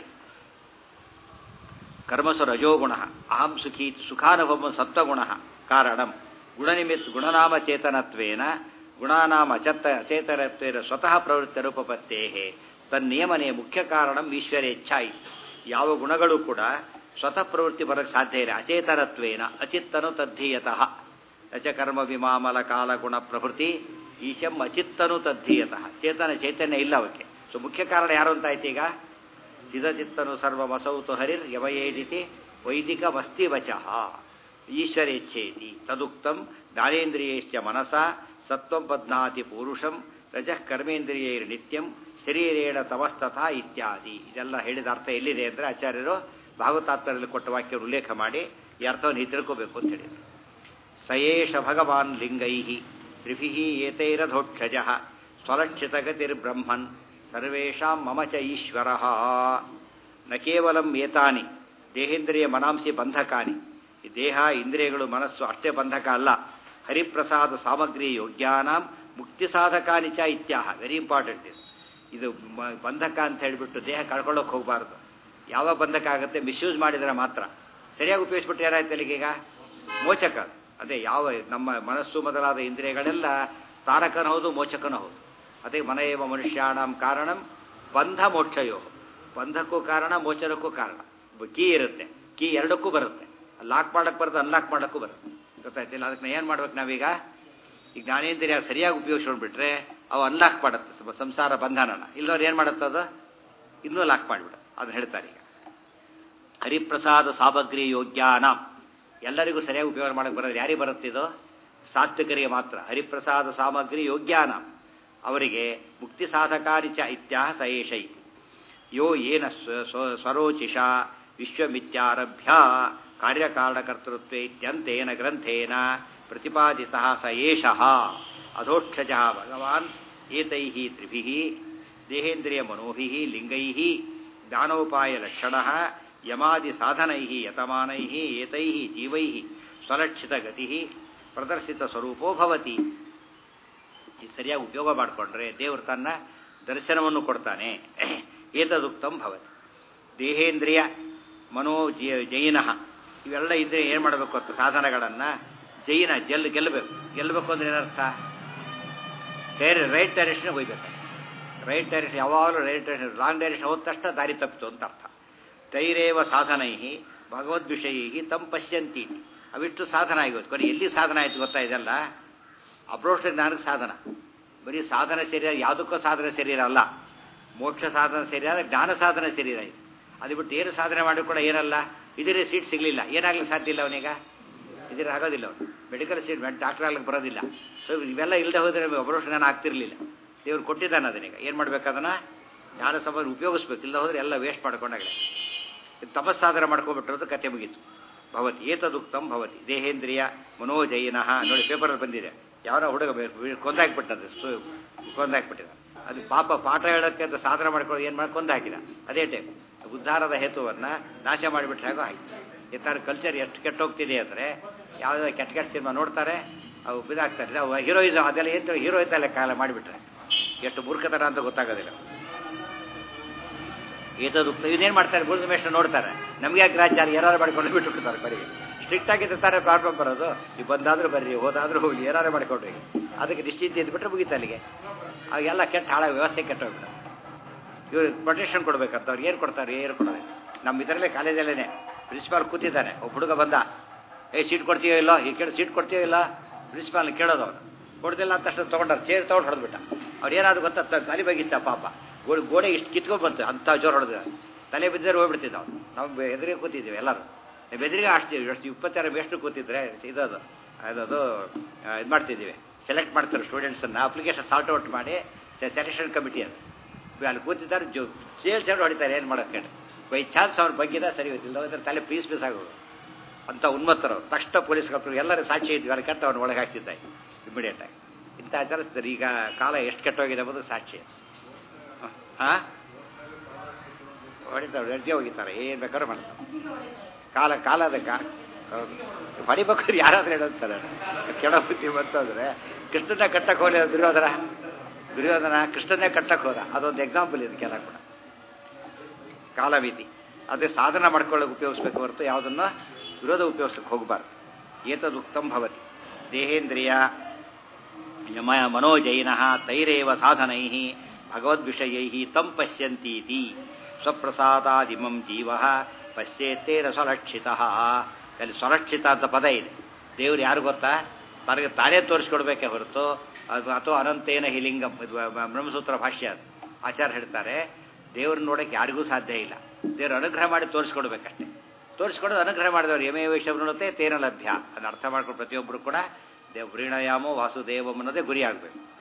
ಕರ್ಮಸು ರಜೋಗುಣ ಅಹಂ ಸುಖಿ ಸುಖಾನುಭವ ಸತ್ವಗುಣ ಕಾರಣಂ ಗುಣನಿಮಿತ್ ಗುಣನಾಮ ಚೇತನತ್ವೇನ ಗುಣಾನಾಮ ಅಚತ್ತ ಅಚೇತನತ್ವೇನ ಸ್ವತಃ ಪ್ರವೃತ್ತಿ ರೂಪಪತ್ತೇ ತನ್ನಿಯಮನೆ ಮುಖ್ಯ ಕಾರಣಂ ಈಶ್ವರೇಚ್ಛಾ ಯಾವ ಗುಣಗಳು ಕೂಡ ಸ್ವತಃ ಪ್ರವೃತ್ತಿ ಬರಕ್ಕೆ ಸಾಧ್ಯ ಇಲ್ಲ ಅಚೇತನತ್ವೇನ ಅಚಿತ್ತನು ತದ್ಧೀಯತಃ ರಚಕರ್ಮ ವಿಮಾಮಲ ಕಾಲ ಗುಣ ಪ್ರಭೃತಿ ಈಶಂ ಅಚಿತ್ತನು ತದ್ಧೀಯತಃ ಚೇತನ ಚೈತನ್ಯ ಇಲ್ಲ ಅವಕ್ಕೆ ಸೊ ಮುಖ್ಯ ಕಾರಣ ಯಾರು ಅಂತ ಆಯ್ತು ಈಗ ಚಿದಚಿತ್ತನು ಸರ್ವಮಸೌತು ಹರಿರ್ ಯವಯೇದಿತಿ ವೈದಿಕ ಮಸ್ತಿ ವಚಃ ಈಶ್ವರೇಚ್ಛೇತಿ ತದುಕ್ತಂ ಜ್ಞಾನೇಂದ್ರಿಯಶ್ಚ ಮನಸ ಸತ್ವಂ ಬಧ್ನಾತಿ ಪೂರುಷಂ ರಜಃ ಕರ್ಮೇಂದ್ರಿಯೈರ್ ನಿತ್ಯಂ ಶರೀರೇಣ ತಮಸ್ತಥಾ ಇತ್ಯಾದಿ ಇದೆಲ್ಲ ಹೇಳಿದ ಅರ್ಥ ಎಲ್ಲಿದೆ ಅಂದರೆ ಆಚಾರ್ಯರು ಭಾಗವತಾತ್ಮರಲ್ಲಿ ಕೊಟ್ಟ ವಾಕ್ಯವನ್ನು ಉಲ್ಲೇಖ ಮಾಡಿ ಈ ಅರ್ಥವನ್ನು ಹೀಗೆ ತಿಳ್ಕೋಬೇಕು ಅಂತ ಹೇಳಿದರು ಸಯೇಷ ಭಗವಾನ್ ಲಿಂಗೈ ತ್ರಿಭಿ ಏತೈರಧೋಕ್ಷಜ ಸ್ವಲಕ್ಷಿತಗತಿರ್ಬ್ರಹ್ಮನ್ ಸರ್ವೇಷಾಂ ಮಮ ಚ ಈಶ್ವರ ನ ಕೇವಲಂ ಏತಾನಿ ದೇಹೇಂದ್ರಿಯ ಮನಾಂಸಿ ಬಂಧಕಾನಿ ಈ ದೇಹ ಇಂದ್ರಿಯಗಳು ಮನಸ್ಸು ಅಷ್ಟೇ ಬಂಧಕ ಅಲ್ಲ ಹರಿಪ್ರಸಾದ ಸಾಮಗ್ರಿ ಯೋಗ್ಯಾನಾಂ ಮುಕ್ತಿ ಸಾಧಕಾನಿ ಚ ಇತ್ಯಾಹ ವೆರಿ ಇಂಪಾರ್ಟೆಂಟ್ ಇದು ಇದು ಮ- ಬಂಧಕ ಅಂತ ಹೇಳಿಬಿಟ್ಟು ದೇಹ ಕಳ್ಕೊಳ್ಳೋಕೆ ಹೋಗಬಾರ್ದು ಯಾವ ಬಂಧಕ ಆಗುತ್ತೆ ಮಿಸ್ಯೂಸ್ ಮಾಡಿದರೆ ಮಾತ್ರ ಸರಿಯಾಗಿ ಉಪಯೋಗಿಸ್ಬಿಟ್ಟು ಏನಾಯ್ತು ಅಲ್ಲಿಗೀಗ ಮೋಚಕ ಅದೇ ಯಾವ ನಮ್ಮ ಮನಸ್ಸು ಮೊದಲಾದ ಇಂದ್ರಿಯಗಳೆಲ್ಲ ತಾರಕನ ಹೌದು ಮೋಚಕನೂ ಹೌದು ಅದೇ ಮನೆಯವ ಮನುಷ್ಯಾಣಂ ಕಾರಣಂ ಬಂಧ ಮೋಕ್ಷಯೋ ಬಂಧಕ್ಕೂ ಕಾರಣ ಮೋಚನಕ್ಕೂ ಕಾರಣ ಕೀ ಇರುತ್ತೆ ಕೀ ಎರಡಕ್ಕೂ ಬರುತ್ತೆ ಲಾಕ್ ಮಾಡಕ್ಕೆ ಬರುತ್ತೆ ಅನ್ಲಾಕ್ ಮಾಡೋಕ್ಕೂ ಬರುತ್ತೆ ಗೊತ್ತಾಯ್ತಿಲ್ಲ ಅದಕ್ಕೆ ಏನು ಮಾಡ್ಬೇಕು ನಾವೀಗ ಈ ಜ್ಞಾನೇಂದ್ರಿಯ ಸರಿಯಾಗಿ ಉಪಯೋಗಿಸ್ಕೊಂಡ್ಬಿಟ್ರೆ ಅವು ಅನ್ಲಾಕ್ ಮಾಡುತ್ತೆ ಸ- ಸಂಸಾರ ಬಂಧನನ ಇಲ್ಲವ್ರು ಏನು ಮಾಡುತ್ತೆ ಅದು ಇನ್ನೂ ಲಾಕ್ ಮಾಡಿಬಿಡ ಅದನ್ನ ಹೇಳ್ತಾರೆ ಈಗ ಹರಿಪ್ರಸಾದ ಸಾಮಗ್ರಿ ಯೋಗ್ಯಾನ ಎಲ್ಲರಿಗೂ ಸರಿಯಾಗಿ ಉಪಯೋಗ ಮಾಡಕ್ಕೆ ಬರೋದು ಯಾರಿಗೆ ಬರುತ್ತೆ ಇದು ಸಾತ್ವಿಕರಿಗೆ ಮಾತ್ರ ಹರಿಪ್ರಸಾದ ಸಾಮಗ್ರಿ ಯೋಗ್ಯಾನ ಅವರಿಗೆ ಮುಕ್ತಿ ಸಾಧಕಾರಿ ಚ ಇತ್ಯಾಹ ಸಯೇಷೈ ಯೋ ಏನ ಸ್ವ- ಸ್ವ- ಸ್ವರೋಚಿಷ ವಿಶ್ವಮಿತ್ಯಾರಭ್ಯ ಕಾರ್ಯಕಾರಣಕರ್ತೃತ್ವ ಇತ್ಯಂತೇನ ಗ್ರಂಥೇನ ಪ್ರತಿಪಾದಿತ ಸ ಏಷಃ ಅಧೋಕ್ಷಜ ಭಗವಾನ್ ಏತೈ ತ್ರಿಭಿ ದೇಹೇಂದ್ರಿಯ ಮನೋಭಿ ಲಿಂಗೈ ಜ್ಞಾನೋಪಾಯ ಲಕ್ಷಣ ಯಮಾದಿ ಸಾಧನೈ ಯತಮಾನೈ ಏತೈ ಜೀವೈ ಸ್ವಲಕ್ಷಿತ ಗತಿ ಪ್ರದರ್ಶಿತ ಸ್ವರೂಪೋ ಭವತಿ ಇದು ಸರಿಯಾಗಿ ಉಪಯೋಗ ಮಾಡಿಕೊಂಡ್ರೆ ದೇವರು ತನ್ನ ದರ್ಶನವನ್ನು ಕೊಡ್ತಾನೆ ಏತದುಕ್ತಂ ಭವತಿ ದೇಹೇಂದ್ರಿಯ ಮನೋ ಜ- ಜೈನ ಇವೆಲ್ಲ ಇದ್ರೆ ಏನು ಮಾಡಬೇಕು ಅಂತ ಸಾಧನಗಳನ್ನು ಜೈನ ಜಲ್ ಗೆಲ್ಲಬೇಕು ಗೆಲ್ಲಬೇಕು ಅಂದ್ರೆ ಏನರ್ಥ ಡೈರೆ ರೈಟ್ ಡೈರೆಕ್ಷನ್ ಹೋಗ್ಬೇಕು ರೈಟ್ ಡೈರೆಕ್ಷನ್ ಯಾವಾಗಲೂ ರೈಟ್ ಡೈರೆಕ್ಷನ್ ರಾಂಗ್ ಡೈರೆಕ್ಷನ್ ಹೋದ ತಕ್ಷಣ ದಾರಿ ತಪ್ಪಿತು ಅಂತ ಅರ್ಥ ತೈರೇವ ಸಾಧನೈ ಭಗವದ್ವಿಷಯಿ ತಂ ಪಶ್ಯಂತಿ ಅವಿಷ್ಟು ಸಾಧನ ಆಗೋದು ಕೊನೆ ಎಲ್ಲಿ ಸಾಧನ ಆಯ್ತು ಗೊತ್ತಾ ಇದೆಲ್ಲ ಅಪ್ರೋಷ ಜ್ಞಾನಕ್ಕೆ ಸಾಧನ ಬರೀ ಸಾಧನ ಶರೀರ ಯಾವುದಕ್ಕೂ ಸಾಧನ ಶರೀರ ಅಲ್ಲ ಮೋಕ್ಷ ಸಾಧನ ಶರೀರ ಜ್ಞಾನ ಸಾಧನ ಶರೀರ ಇದು ಅದು ಬಿಟ್ಟು ಏನು ಸಾಧನೆ ಮಾಡಿ ಕೂಡ ಏನಲ್ಲ ಇದರೇ ಸೀಟ್ ಸಿಗಲಿಲ್ಲ ಏನಾಗಲಿಕ್ಕೆ ಸಾಧ್ಯ ಇಲ್ಲ ಅವನೀಗ ಇದರ ಆಗೋದಿಲ್ಲ ಅವನು ಮೆಡಿಕಲ್ ಸೀಟ್ ಡಾಕ್ಟರ್ ಆಗ್ಲಿಕ್ಕೆ ಬರೋದಿಲ್ಲ ಸೊ ಇವೆಲ್ಲ ಇಲ್ಲದೆ ಹೋದರೆ ಅಪ್ರೋಷ ಜ್ಞಾನ ಆಗ್ತಿರ್ಲಿಲ್ಲ ದೇವ್ರು ಕೊಟ್ಟಿದ್ದಾನೆ ಅದನ್ನೀಗ ಏನು ಮಾಡ್ಬೇಕದನ್ನ ಜ್ಞಾನ ಸಂಬಂಧ ಉಪಯೋಗಿಸ್ಬೇಕು ಇಲ್ಲ ಹೋದ್ರೆ ಎಲ್ಲ ವೇಸ್ಟ್ ಮಾಡ್ಕೊಂಡಾಗಲೇ ತಪಸ್ಸಾಧನ ಮಾಡ್ಕೊಂಡ್ಬಿಟ್ಟಿರೋದು ಕತೆ ಮುಗೀತು ಭವತಿ ಏತದುಕ್ತಂ ಭವತಿ ದೇಹೇಂದ್ರಿಯ ಮನೋಜಯಿನ ನೋಡಿ ಪೇಪರಲ್ಲಿ ಬಂದಿದೆ ಯಾರೋ ಹುಡುಗ ಬೇ- ಕೊಂದಾಕ್ಬಿಟ್ಟದ್ದು ಸು ಕೊಂದಾಕ್ಬಿಟ್ಟಿದ ಅದು ಪಾಪ ಪಾಠ ಹೇಳೋಕ್ಕೆ ಅಂತ ಸಾಧನ ಮಾಡ್ಕೊಳ್ಳೋದು ಏನು ಮಾಡಿ ಕೊಂದಾಕಿದ ಅದೇ ಟೈಪ್ ಉದ್ಧಾರದ ಹೇತುವನ್ನು ನಾಶ ಮಾಡಿಬಿಟ್ರೆ ಆಗೋ ಆಯ್ತು ಈ ಥರ ಕಲ್ಚರ್ ಎಷ್ಟು ಕೆಟ್ಟೋಗ್ತಿದೆ ಅಂದರೆ ಯಾವುದೋ ಕೆಟ್ಟ ಕೆಟ್ಟ ಸಿನಿಮಾ ನೋಡ್ತಾರೆ ಅವು ಬಿದಾಗ್ತಾರೆ ಅವು ಹೀರೋಯಿಸಮ್ ಅದೆಲ್ಲ ಏನು ಹೀರೋಯಿತ ಲೆಕ್ಕ ಎಲ್ಲ ಮಾಡಿಬಿಟ್ರೆ ಎಷ್ಟು ಮೂರ್ಖತನ ಅಂತ ಗೊತ್ತಾಗೋದಿಲ್ಲ ಏತದುಕ್ತ ಇದೇನು ಮಾಡ್ತಾರೆ ಗುರುದ ಮೇಷ್ಟ್ರು ನೋಡ್ತಾರೆ ನಮಗೆ ಯಾಕೆ ಗ್ರಾಚಾರ ಏನಾರು ಮಾಡ್ಕೊಂಡು ಬಿಟ್ಟು ಬಿಡ್ತಾರೆ ಕಡೆಗೆ ಸ್ಟ್ರಿಕ್ಟ್ ಆಗಿದ್ದ ತಾನೇ ಪ್ರಾಬ್ಲಮ್ ಬರೋದು ನೀವು ಬಂದಾದ್ರೂ ಬರ್ರಿ ಹೋದಾದ್ರೂ ಹೋಗಿ ಏನಾರು ಮಾಡ್ಕೊಂಡ್ರಿ ಅದಕ್ಕೆ ನಿಶ್ಚಿಂತೆ ಇದ್ಬಿಟ್ರೆ ಮುಗೀತು ಅಲ್ಲಿಗೆ ಅವಾಗೆಲ್ಲ ಕೆಟ್ಟ ಹಾಳ ವ್ಯವಸ್ಥೆ ಕೆಟ್ಟೋಗ್ಬಿಡ ಇವ್ರು ಪ್ರೊಟೆಕ್ಷನ್ ಕೊಡ್ಬೇಕಂತ ಅವ್ರು ಏನು ಕೊಡ್ತಾರೆ ಏನು ಕೊಡೋದು ನಮ್ಮ ಇದರಲ್ಲೇ ಕಾಲೇಜಲ್ಲೇ ಪ್ರಿನ್ಸಿಪಾಲ್ ಕೂತಿದ್ದಾನೆ ಒಬ್ಬ ಹುಡುಗ ಬಂದ ಏ ಸೀಟ್ ಕೊಡ್ತೀಯೋ ಇಲ್ಲ ಈ ಕೇಳಿ ಸೀಟ್ ಕೊಡ್ತೀಯೋ ಇಲ್ಲ ಪ್ರಿನ್ಸಿಪಾಲ್ ಕೇಳೋದು ಅವನು ಕೊಡ್ದಿಲ್ಲ ಅಂತ ತಕ್ಷಣ ತೊಗೊಂಡಾರ ಚೇರ್ ತೊಗೊಂಡು ಹೊಡೆದ್ಬಿಟ್ಟ ಅವ್ರು ಏನಾದ್ರು ಗೊತ್ತಾ ತ- ತಲೆ ಬಗ್ಗಿಸ್ತ ಪಾಪ ಗೋಡೆ ಗೋಡೆ ಇಷ್ಟು ಕಿತ್ಕೊಂಡು ಬಂತು ಅಂಥ ಜೋರು ಹೊಡೆದ ತಲೆ ಬಿದ್ದರೆ ಹೋಗ್ಬಿಡ್ತಿದ್ದ ಅವ್ನು ನಾವು ಎದುರಿಗೆ ಕೂತಿದ್ದೀವಿ ಎಲ್ಲರೂ ಬೆದರಿಗೆ ಆಡ್ತೀವಿ ಎಷ್ಟು ಇಪ್ಪತ್ತಾರು ಎಷ್ಟು ಕೂತಿದ್ರೆ ಇದದು ಅದದು ಇದು ಮಾಡ್ತಿದ್ದೀವಿ ಸೆಲೆಕ್ಟ್ ಮಾಡ್ತಾರೆ ಸ್ಟೂಡೆಂಟ್ಸನ್ನು ಅಪ್ಲಿಕೇಶನ್ ಸಾಲ್ಟ್ ಔಟ್ ಮಾಡಿ ಸೆಲೆಕ್ಷನ್ ಕಮಿಟಿ ಅಂತ ಅಲ್ಲಿ ಕೂತಿದ್ದಾರೆ ಜೋ ಸೇಲ್ ಸೇಲ್ ಹೊಡಿತಾರೆ ಏನು ಮಾಡೋಕ್ಕೆ ಬೈ ಚಾನ್ಸ್ ಅವ್ರ ಬಗ್ಗಿದ ಸರಿ ಹೋಯ್ತಿಲ್ಲ ಹೋದ್ರೆ ತಲೆ ಪೀಸ್ ಪೀಸ್ ಆಗೋದು ಅಂತ ಉನ್ಮತ್ತರು ತಕ್ಷಣ ಪೊಲೀಸ್ ಕಂಪ್ನಿ ಎಲ್ಲರೂ ಸಾಕ್ಷಿ ಇದ್ವಿ ಅಲ್ಲಿ ಕೆಟ್ಟ ಅವ್ನು ಒಳಗೆ ಹಾಕ್ತಿದ್ದೆ ಇಮಿಡಿಯೇಟ್ ಆಗಿ ಇಂಥ ಆಚರಿಸ್ತಾರೆ ಈಗ ಕಾಲ ಎಷ್ಟು ಕೆಟ್ಟೋಗಿದೆ ಎಂಬುದು ಸಾಕ್ಷಿ ಹಾಂ ಹೊಡಿತಾರೆ ರೆಡ್ಡಿ ಹೋಗಿತಾರೆ ಏನು ಬೇಕಾದ್ರೂ ಮಾಡ್ತಾರೆ ಕಾಲ ಕಾಲ ಅದಕ್ಕ ಹೊಡಿಬೇಕಾದ್ರೆ ಯಾರಾದ್ರೂ ಹೇಳುತ್ತಾರೆ ಕೆಡ ಬುದ್ಧಿ ಬಂತಂದ್ರೆ ಕೃಷ್ಣನ ಕಟ್ಟಕ್ಕೆ ಹೋಲಿ ದುರ್ಯೋಧನ ದುರ್ಯೋಧನ ಕೃಷ್ಣನೇ ಕಟ್ಟಕ್ಕೆ ಹೋದ ಅದೊಂದು ಎಕ್ಸಾಂಪಲ್ ಇದಕ್ಕೆಲ್ಲ ಕೂಡ ಕಾಲಮಿತಿ ಅದೇ ಸಾಧನ ಮಾಡ್ಕೊಳ್ಳೋಕೆ ಉಪಯೋಗಿಸ್ಬೇಕು ಹೊರತು ಯಾವುದನ್ನು ವಿರೋಧ ಉಪಯೋಗಿಸಕ್ಕೆ ಹೋಗಬಾರ್ದು ಏತದುಕ್ತಂ ಭವತಿ ದೇಹೇಂದ್ರಿಯ ಯಮ ಮನೋಜೈನ ತೈರೇವ ಸಾಧನೈ ಭಗವದ್ವಿಷಯೈ ತಂ ಪಶ್ಯಂತೀತಿ ಸ್ವಪ್ರಸಾದಾದಿಮಂ ಜೀವ ಪಶ್ಯೇತ್ತೇನ ಸ್ವಲಕ್ಷಿತ ಅಲ್ಲಿ ಸ್ವಲಕ್ಷಿತ ಅಂತ ಪದ ಇದೆ ದೇವ್ರು ಯಾರು ಗೊತ್ತಾ ತನಗೆ ತಾನೇ ತೋರಿಸ್ಕೊಡ್ಬೇಕೆ ಹೊರತು ಅದು ಅಥವಾ ಅನಂತೇನ ಹಿಲಿಂಗಂ ಇದು ಬ್ರಹ್ಮಸೂತ್ರ ಭಾಷ್ಯ ಅದು ಆಚಾರ್ಯ ಹೇಳ್ತಾರೆ ದೇವ್ರನ್ನ ನೋಡೋಕೆ ಯಾರಿಗೂ ಸಾಧ್ಯ ಇಲ್ಲ ದೇವ್ರು ಅನುಗ್ರಹ ಮಾಡಿ ತೋರಿಸ್ಕೊಡ್ಬೇಕಷ್ಟೇ ತೋರಿಸ್ಕೊಡೋದು ಅನುಗ್ರಹ ಮಾಡಿದವರು ಯಮೇ ವೈಷವೃಣತೆ ತೇನ ಲಭ್ಯ ಅದನ್ನ ಅರ್ಥ ಮಾಡ್ಕೊಂಡು ಪ್ರತಿಯೊಬ್ಬರು ಕೂಡ ದೇವ್ ಪ್ರೀಣಯಾಮೋ ವಾಸುದೇವಂ ಅನ್ನೋದೇ ಗುರಿ ಆಗಬೇಕು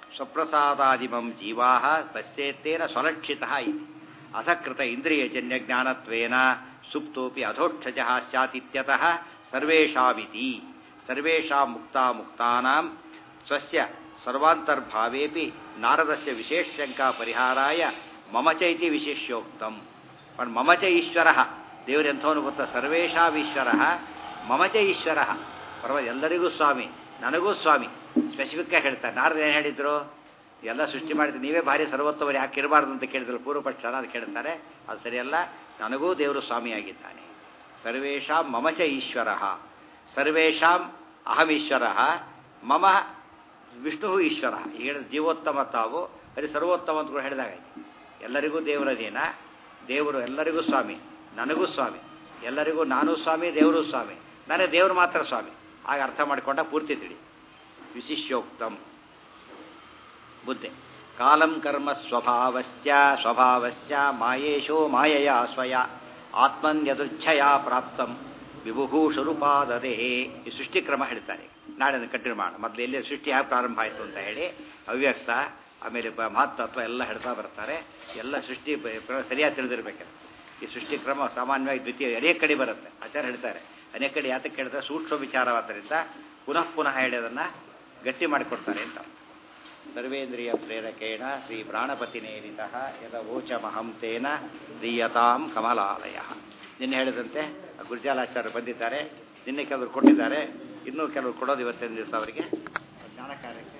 ಸ್ವಪ್ರಸಾದಾದಿಮಂ ಜೀವಾ ಪಶ್ಯೇತ್ತೇನ ಸ್ವಲಕ್ಷಿತ ಇತಿ ಅಸಕೃತ ಇಂದ್ರಿಯಜನ್ಯ ಜ್ಞಾನತ್ವೇನ ಸುಪ್ತೋಪಿ ಅಧೋಕ್ಷಜ ಸ್ಯಾತಿತ್ಯತಃ ಸರ್ವೇಷಾಮಿತಿ ಸರ್ವೇಷಾಂ ಮುಕ್ತಾ ಮುಕ್ತಾನಾಂ ಸ್ವಸ್ಯ ಸರ್ವಾಂತರ್ಭಾವೇಪಿ ನಾರದಸ್ಯ ವಿಶೇಷಶಂಕಾ ಪರಿಹಾರಾಯ ಮಮ ಚೈತಿ ವಿಶೇಷ್ಯೋಕ್ತಂ पण ಮಮ ಚ ಈಶ್ವರ ದೇವರು ಎಂಥವನು ಗೊತ್ತಾ ಸರ್ವೇಷಾಮೀಶ್ವರ ಮಮ ಚ ಈಶ್ವರ ಪರವ ಎಲ್ಲರಿಗೂ ಸ್ವಾಮಿ ನನಗೂ ಸ್ವಾಮಿ ಸ್ಪೆಸಿಫಿಕ್ಕಾಗಿ ಹೇಳ್ತಾರೆ ನಾರದ ಏನು ಹೇಳಿದ್ರು ಎಲ್ಲ ಸೃಷ್ಟಿ ಮಾಡಿದ್ರೆ ನೀವೇ ಭಾರಿ ಸರ್ವೋತ್ತಮರು ಯಾಕೆ ಇರಬಾರ್ದು ಅಂತ ಕೇಳಿದ್ರು ಪೂರ್ವಪಕ್ಷ ಅದು ಕೇಳ್ತಾರೆ ಅದು ಸರಿಯಲ್ಲ ನನಗೂ ದೇವರು ಸ್ವಾಮಿಯಾಗಿದ್ದಾನೆ ಸರ್ವೇಷಾಂ ಮಮ ಚ ಈಶ್ವರ ಸರ್ವೇಷಾಂ ಅಹಮೀಶ್ವರ ಮಮ ವಿಷ್ಣು ಈಶ್ವರ ಹೇಳಿದ ಜೀವೋತ್ತಮ ತಾವು ಅಲ್ಲಿ ಸರ್ವೋತ್ತಮ ಅಂತ ಕೂಡ ಹೇಳಿದಾಗಾಯ್ತು ಎಲ್ಲರಿಗೂ ದೇವರದೇನ ದೇವರು ಎಲ್ಲರಿಗೂ ಸ್ವಾಮಿ ನನಗೂ ಸ್ವಾಮಿ ಎಲ್ಲರಿಗೂ ನಾನು ಸ್ವಾಮಿ ದೇವರು ಸ್ವಾಮಿ ನನಗೆ ದೇವರು ಮಾತ್ರ ಸ್ವಾಮಿ ಆಗ ಅರ್ಥ ಮಾಡಿಕೊಂಡ ಪೂರ್ತಿ ತಿಳಿ ವಿಶಿಷ್ಯೋಕ್ತಂ ಬುದ್ಧಿ ಕಾಲಂ ಕರ್ಮ ಸ್ವಭಾವಶ್ಚ ಸ್ವಭಾವಶ್ಚ ಮಾಯೇಶೋ ಮಾಯಯ ಸ್ವಯ ಆತ್ಮನ್ಯದೃಚ್ಛಯ ಪ್ರಾಪ್ತಂ ವಿಭುಭೂಷರುಪಾದದೆ ಈ ಸೃಷ್ಟಿಕ್ರಮ ಹೇಳ್ತಾರೆ ನಾಳೆ ಅದನ್ನು ಕಂಟಿನ್ಯೂ ಮಾಡೋಣ ಮೊದಲು ಎಲ್ಲಿ ಸೃಷ್ಟಿ ಯಾಕೆ ಪ್ರಾರಂಭ ಆಯಿತು ಅಂತ ಹೇಳಿ ಅವ್ಯಕ್ತ ಆಮೇಲೆ ಬ- ಮಹತ್ತತ್ವ ಎಲ್ಲ ಹೇಳ್ತಾ ಬರ್ತಾರೆ ಎಲ್ಲ ಸೃಷ್ಟಿ ಬ- ಪ್ರ- ಸರಿಯಾಗಿ ತಿಳಿದಿರ್ಬೇಕು ಈ ಸೃಷ್ಟಿ ಕ್ರಮ ಸಾಮಾನ್ಯವಾಗಿ ದ್ವಿತೀಯ ಅನೇಕ ಕಡೆ ಬರುತ್ತೆ ಆಚಾರ ಹೇಳ್ತಾರೆ ಅನೇಕ ಕಡೆ ಯಾತಕ್ಕೆ ಹೇಳ್ತಾರೆ ಸೂಕ್ಷ್ಮ ವಿಚಾರವಾದ್ದರಿಂದ ಪುನಃ ಪುನಃ ಹೇಳಿ ಅದನ್ನು ಗಟ್ಟಿ ಮಾಡಿಕೊಡ್ತಾರೆ ಅಂತ ಸರ್ವೇಂದ್ರಿಯ ಪ್ರೇರಕೇಣ ಶ್ರೀ ಪ್ರಾಣಪತಿ ನೇರಿತ ಯದ ಓಚಮಹಂ ತೇನ ದೀಯತಾಂ ಕಮಲಾಲಯ ನಿನ್ನೆ ಹೇಳಿದಂತೆ ಗುರುಜಾಲಾಚಾರ್ಯರು ಬಂದಿದ್ದಾರೆ ನಿನ್ನೆ ಕೆಲವರು ಕೊಟ್ಟಿದ್ದಾರೆ ಇನ್ನೂ ಕೆಲವರು ಕೊಡೋದು ಇವತ್ತಿನ ದಿವಸ ಅವರಿಗೆ ಜ್ಞಾನ ಕಾರ್ಯಕ್ರಮ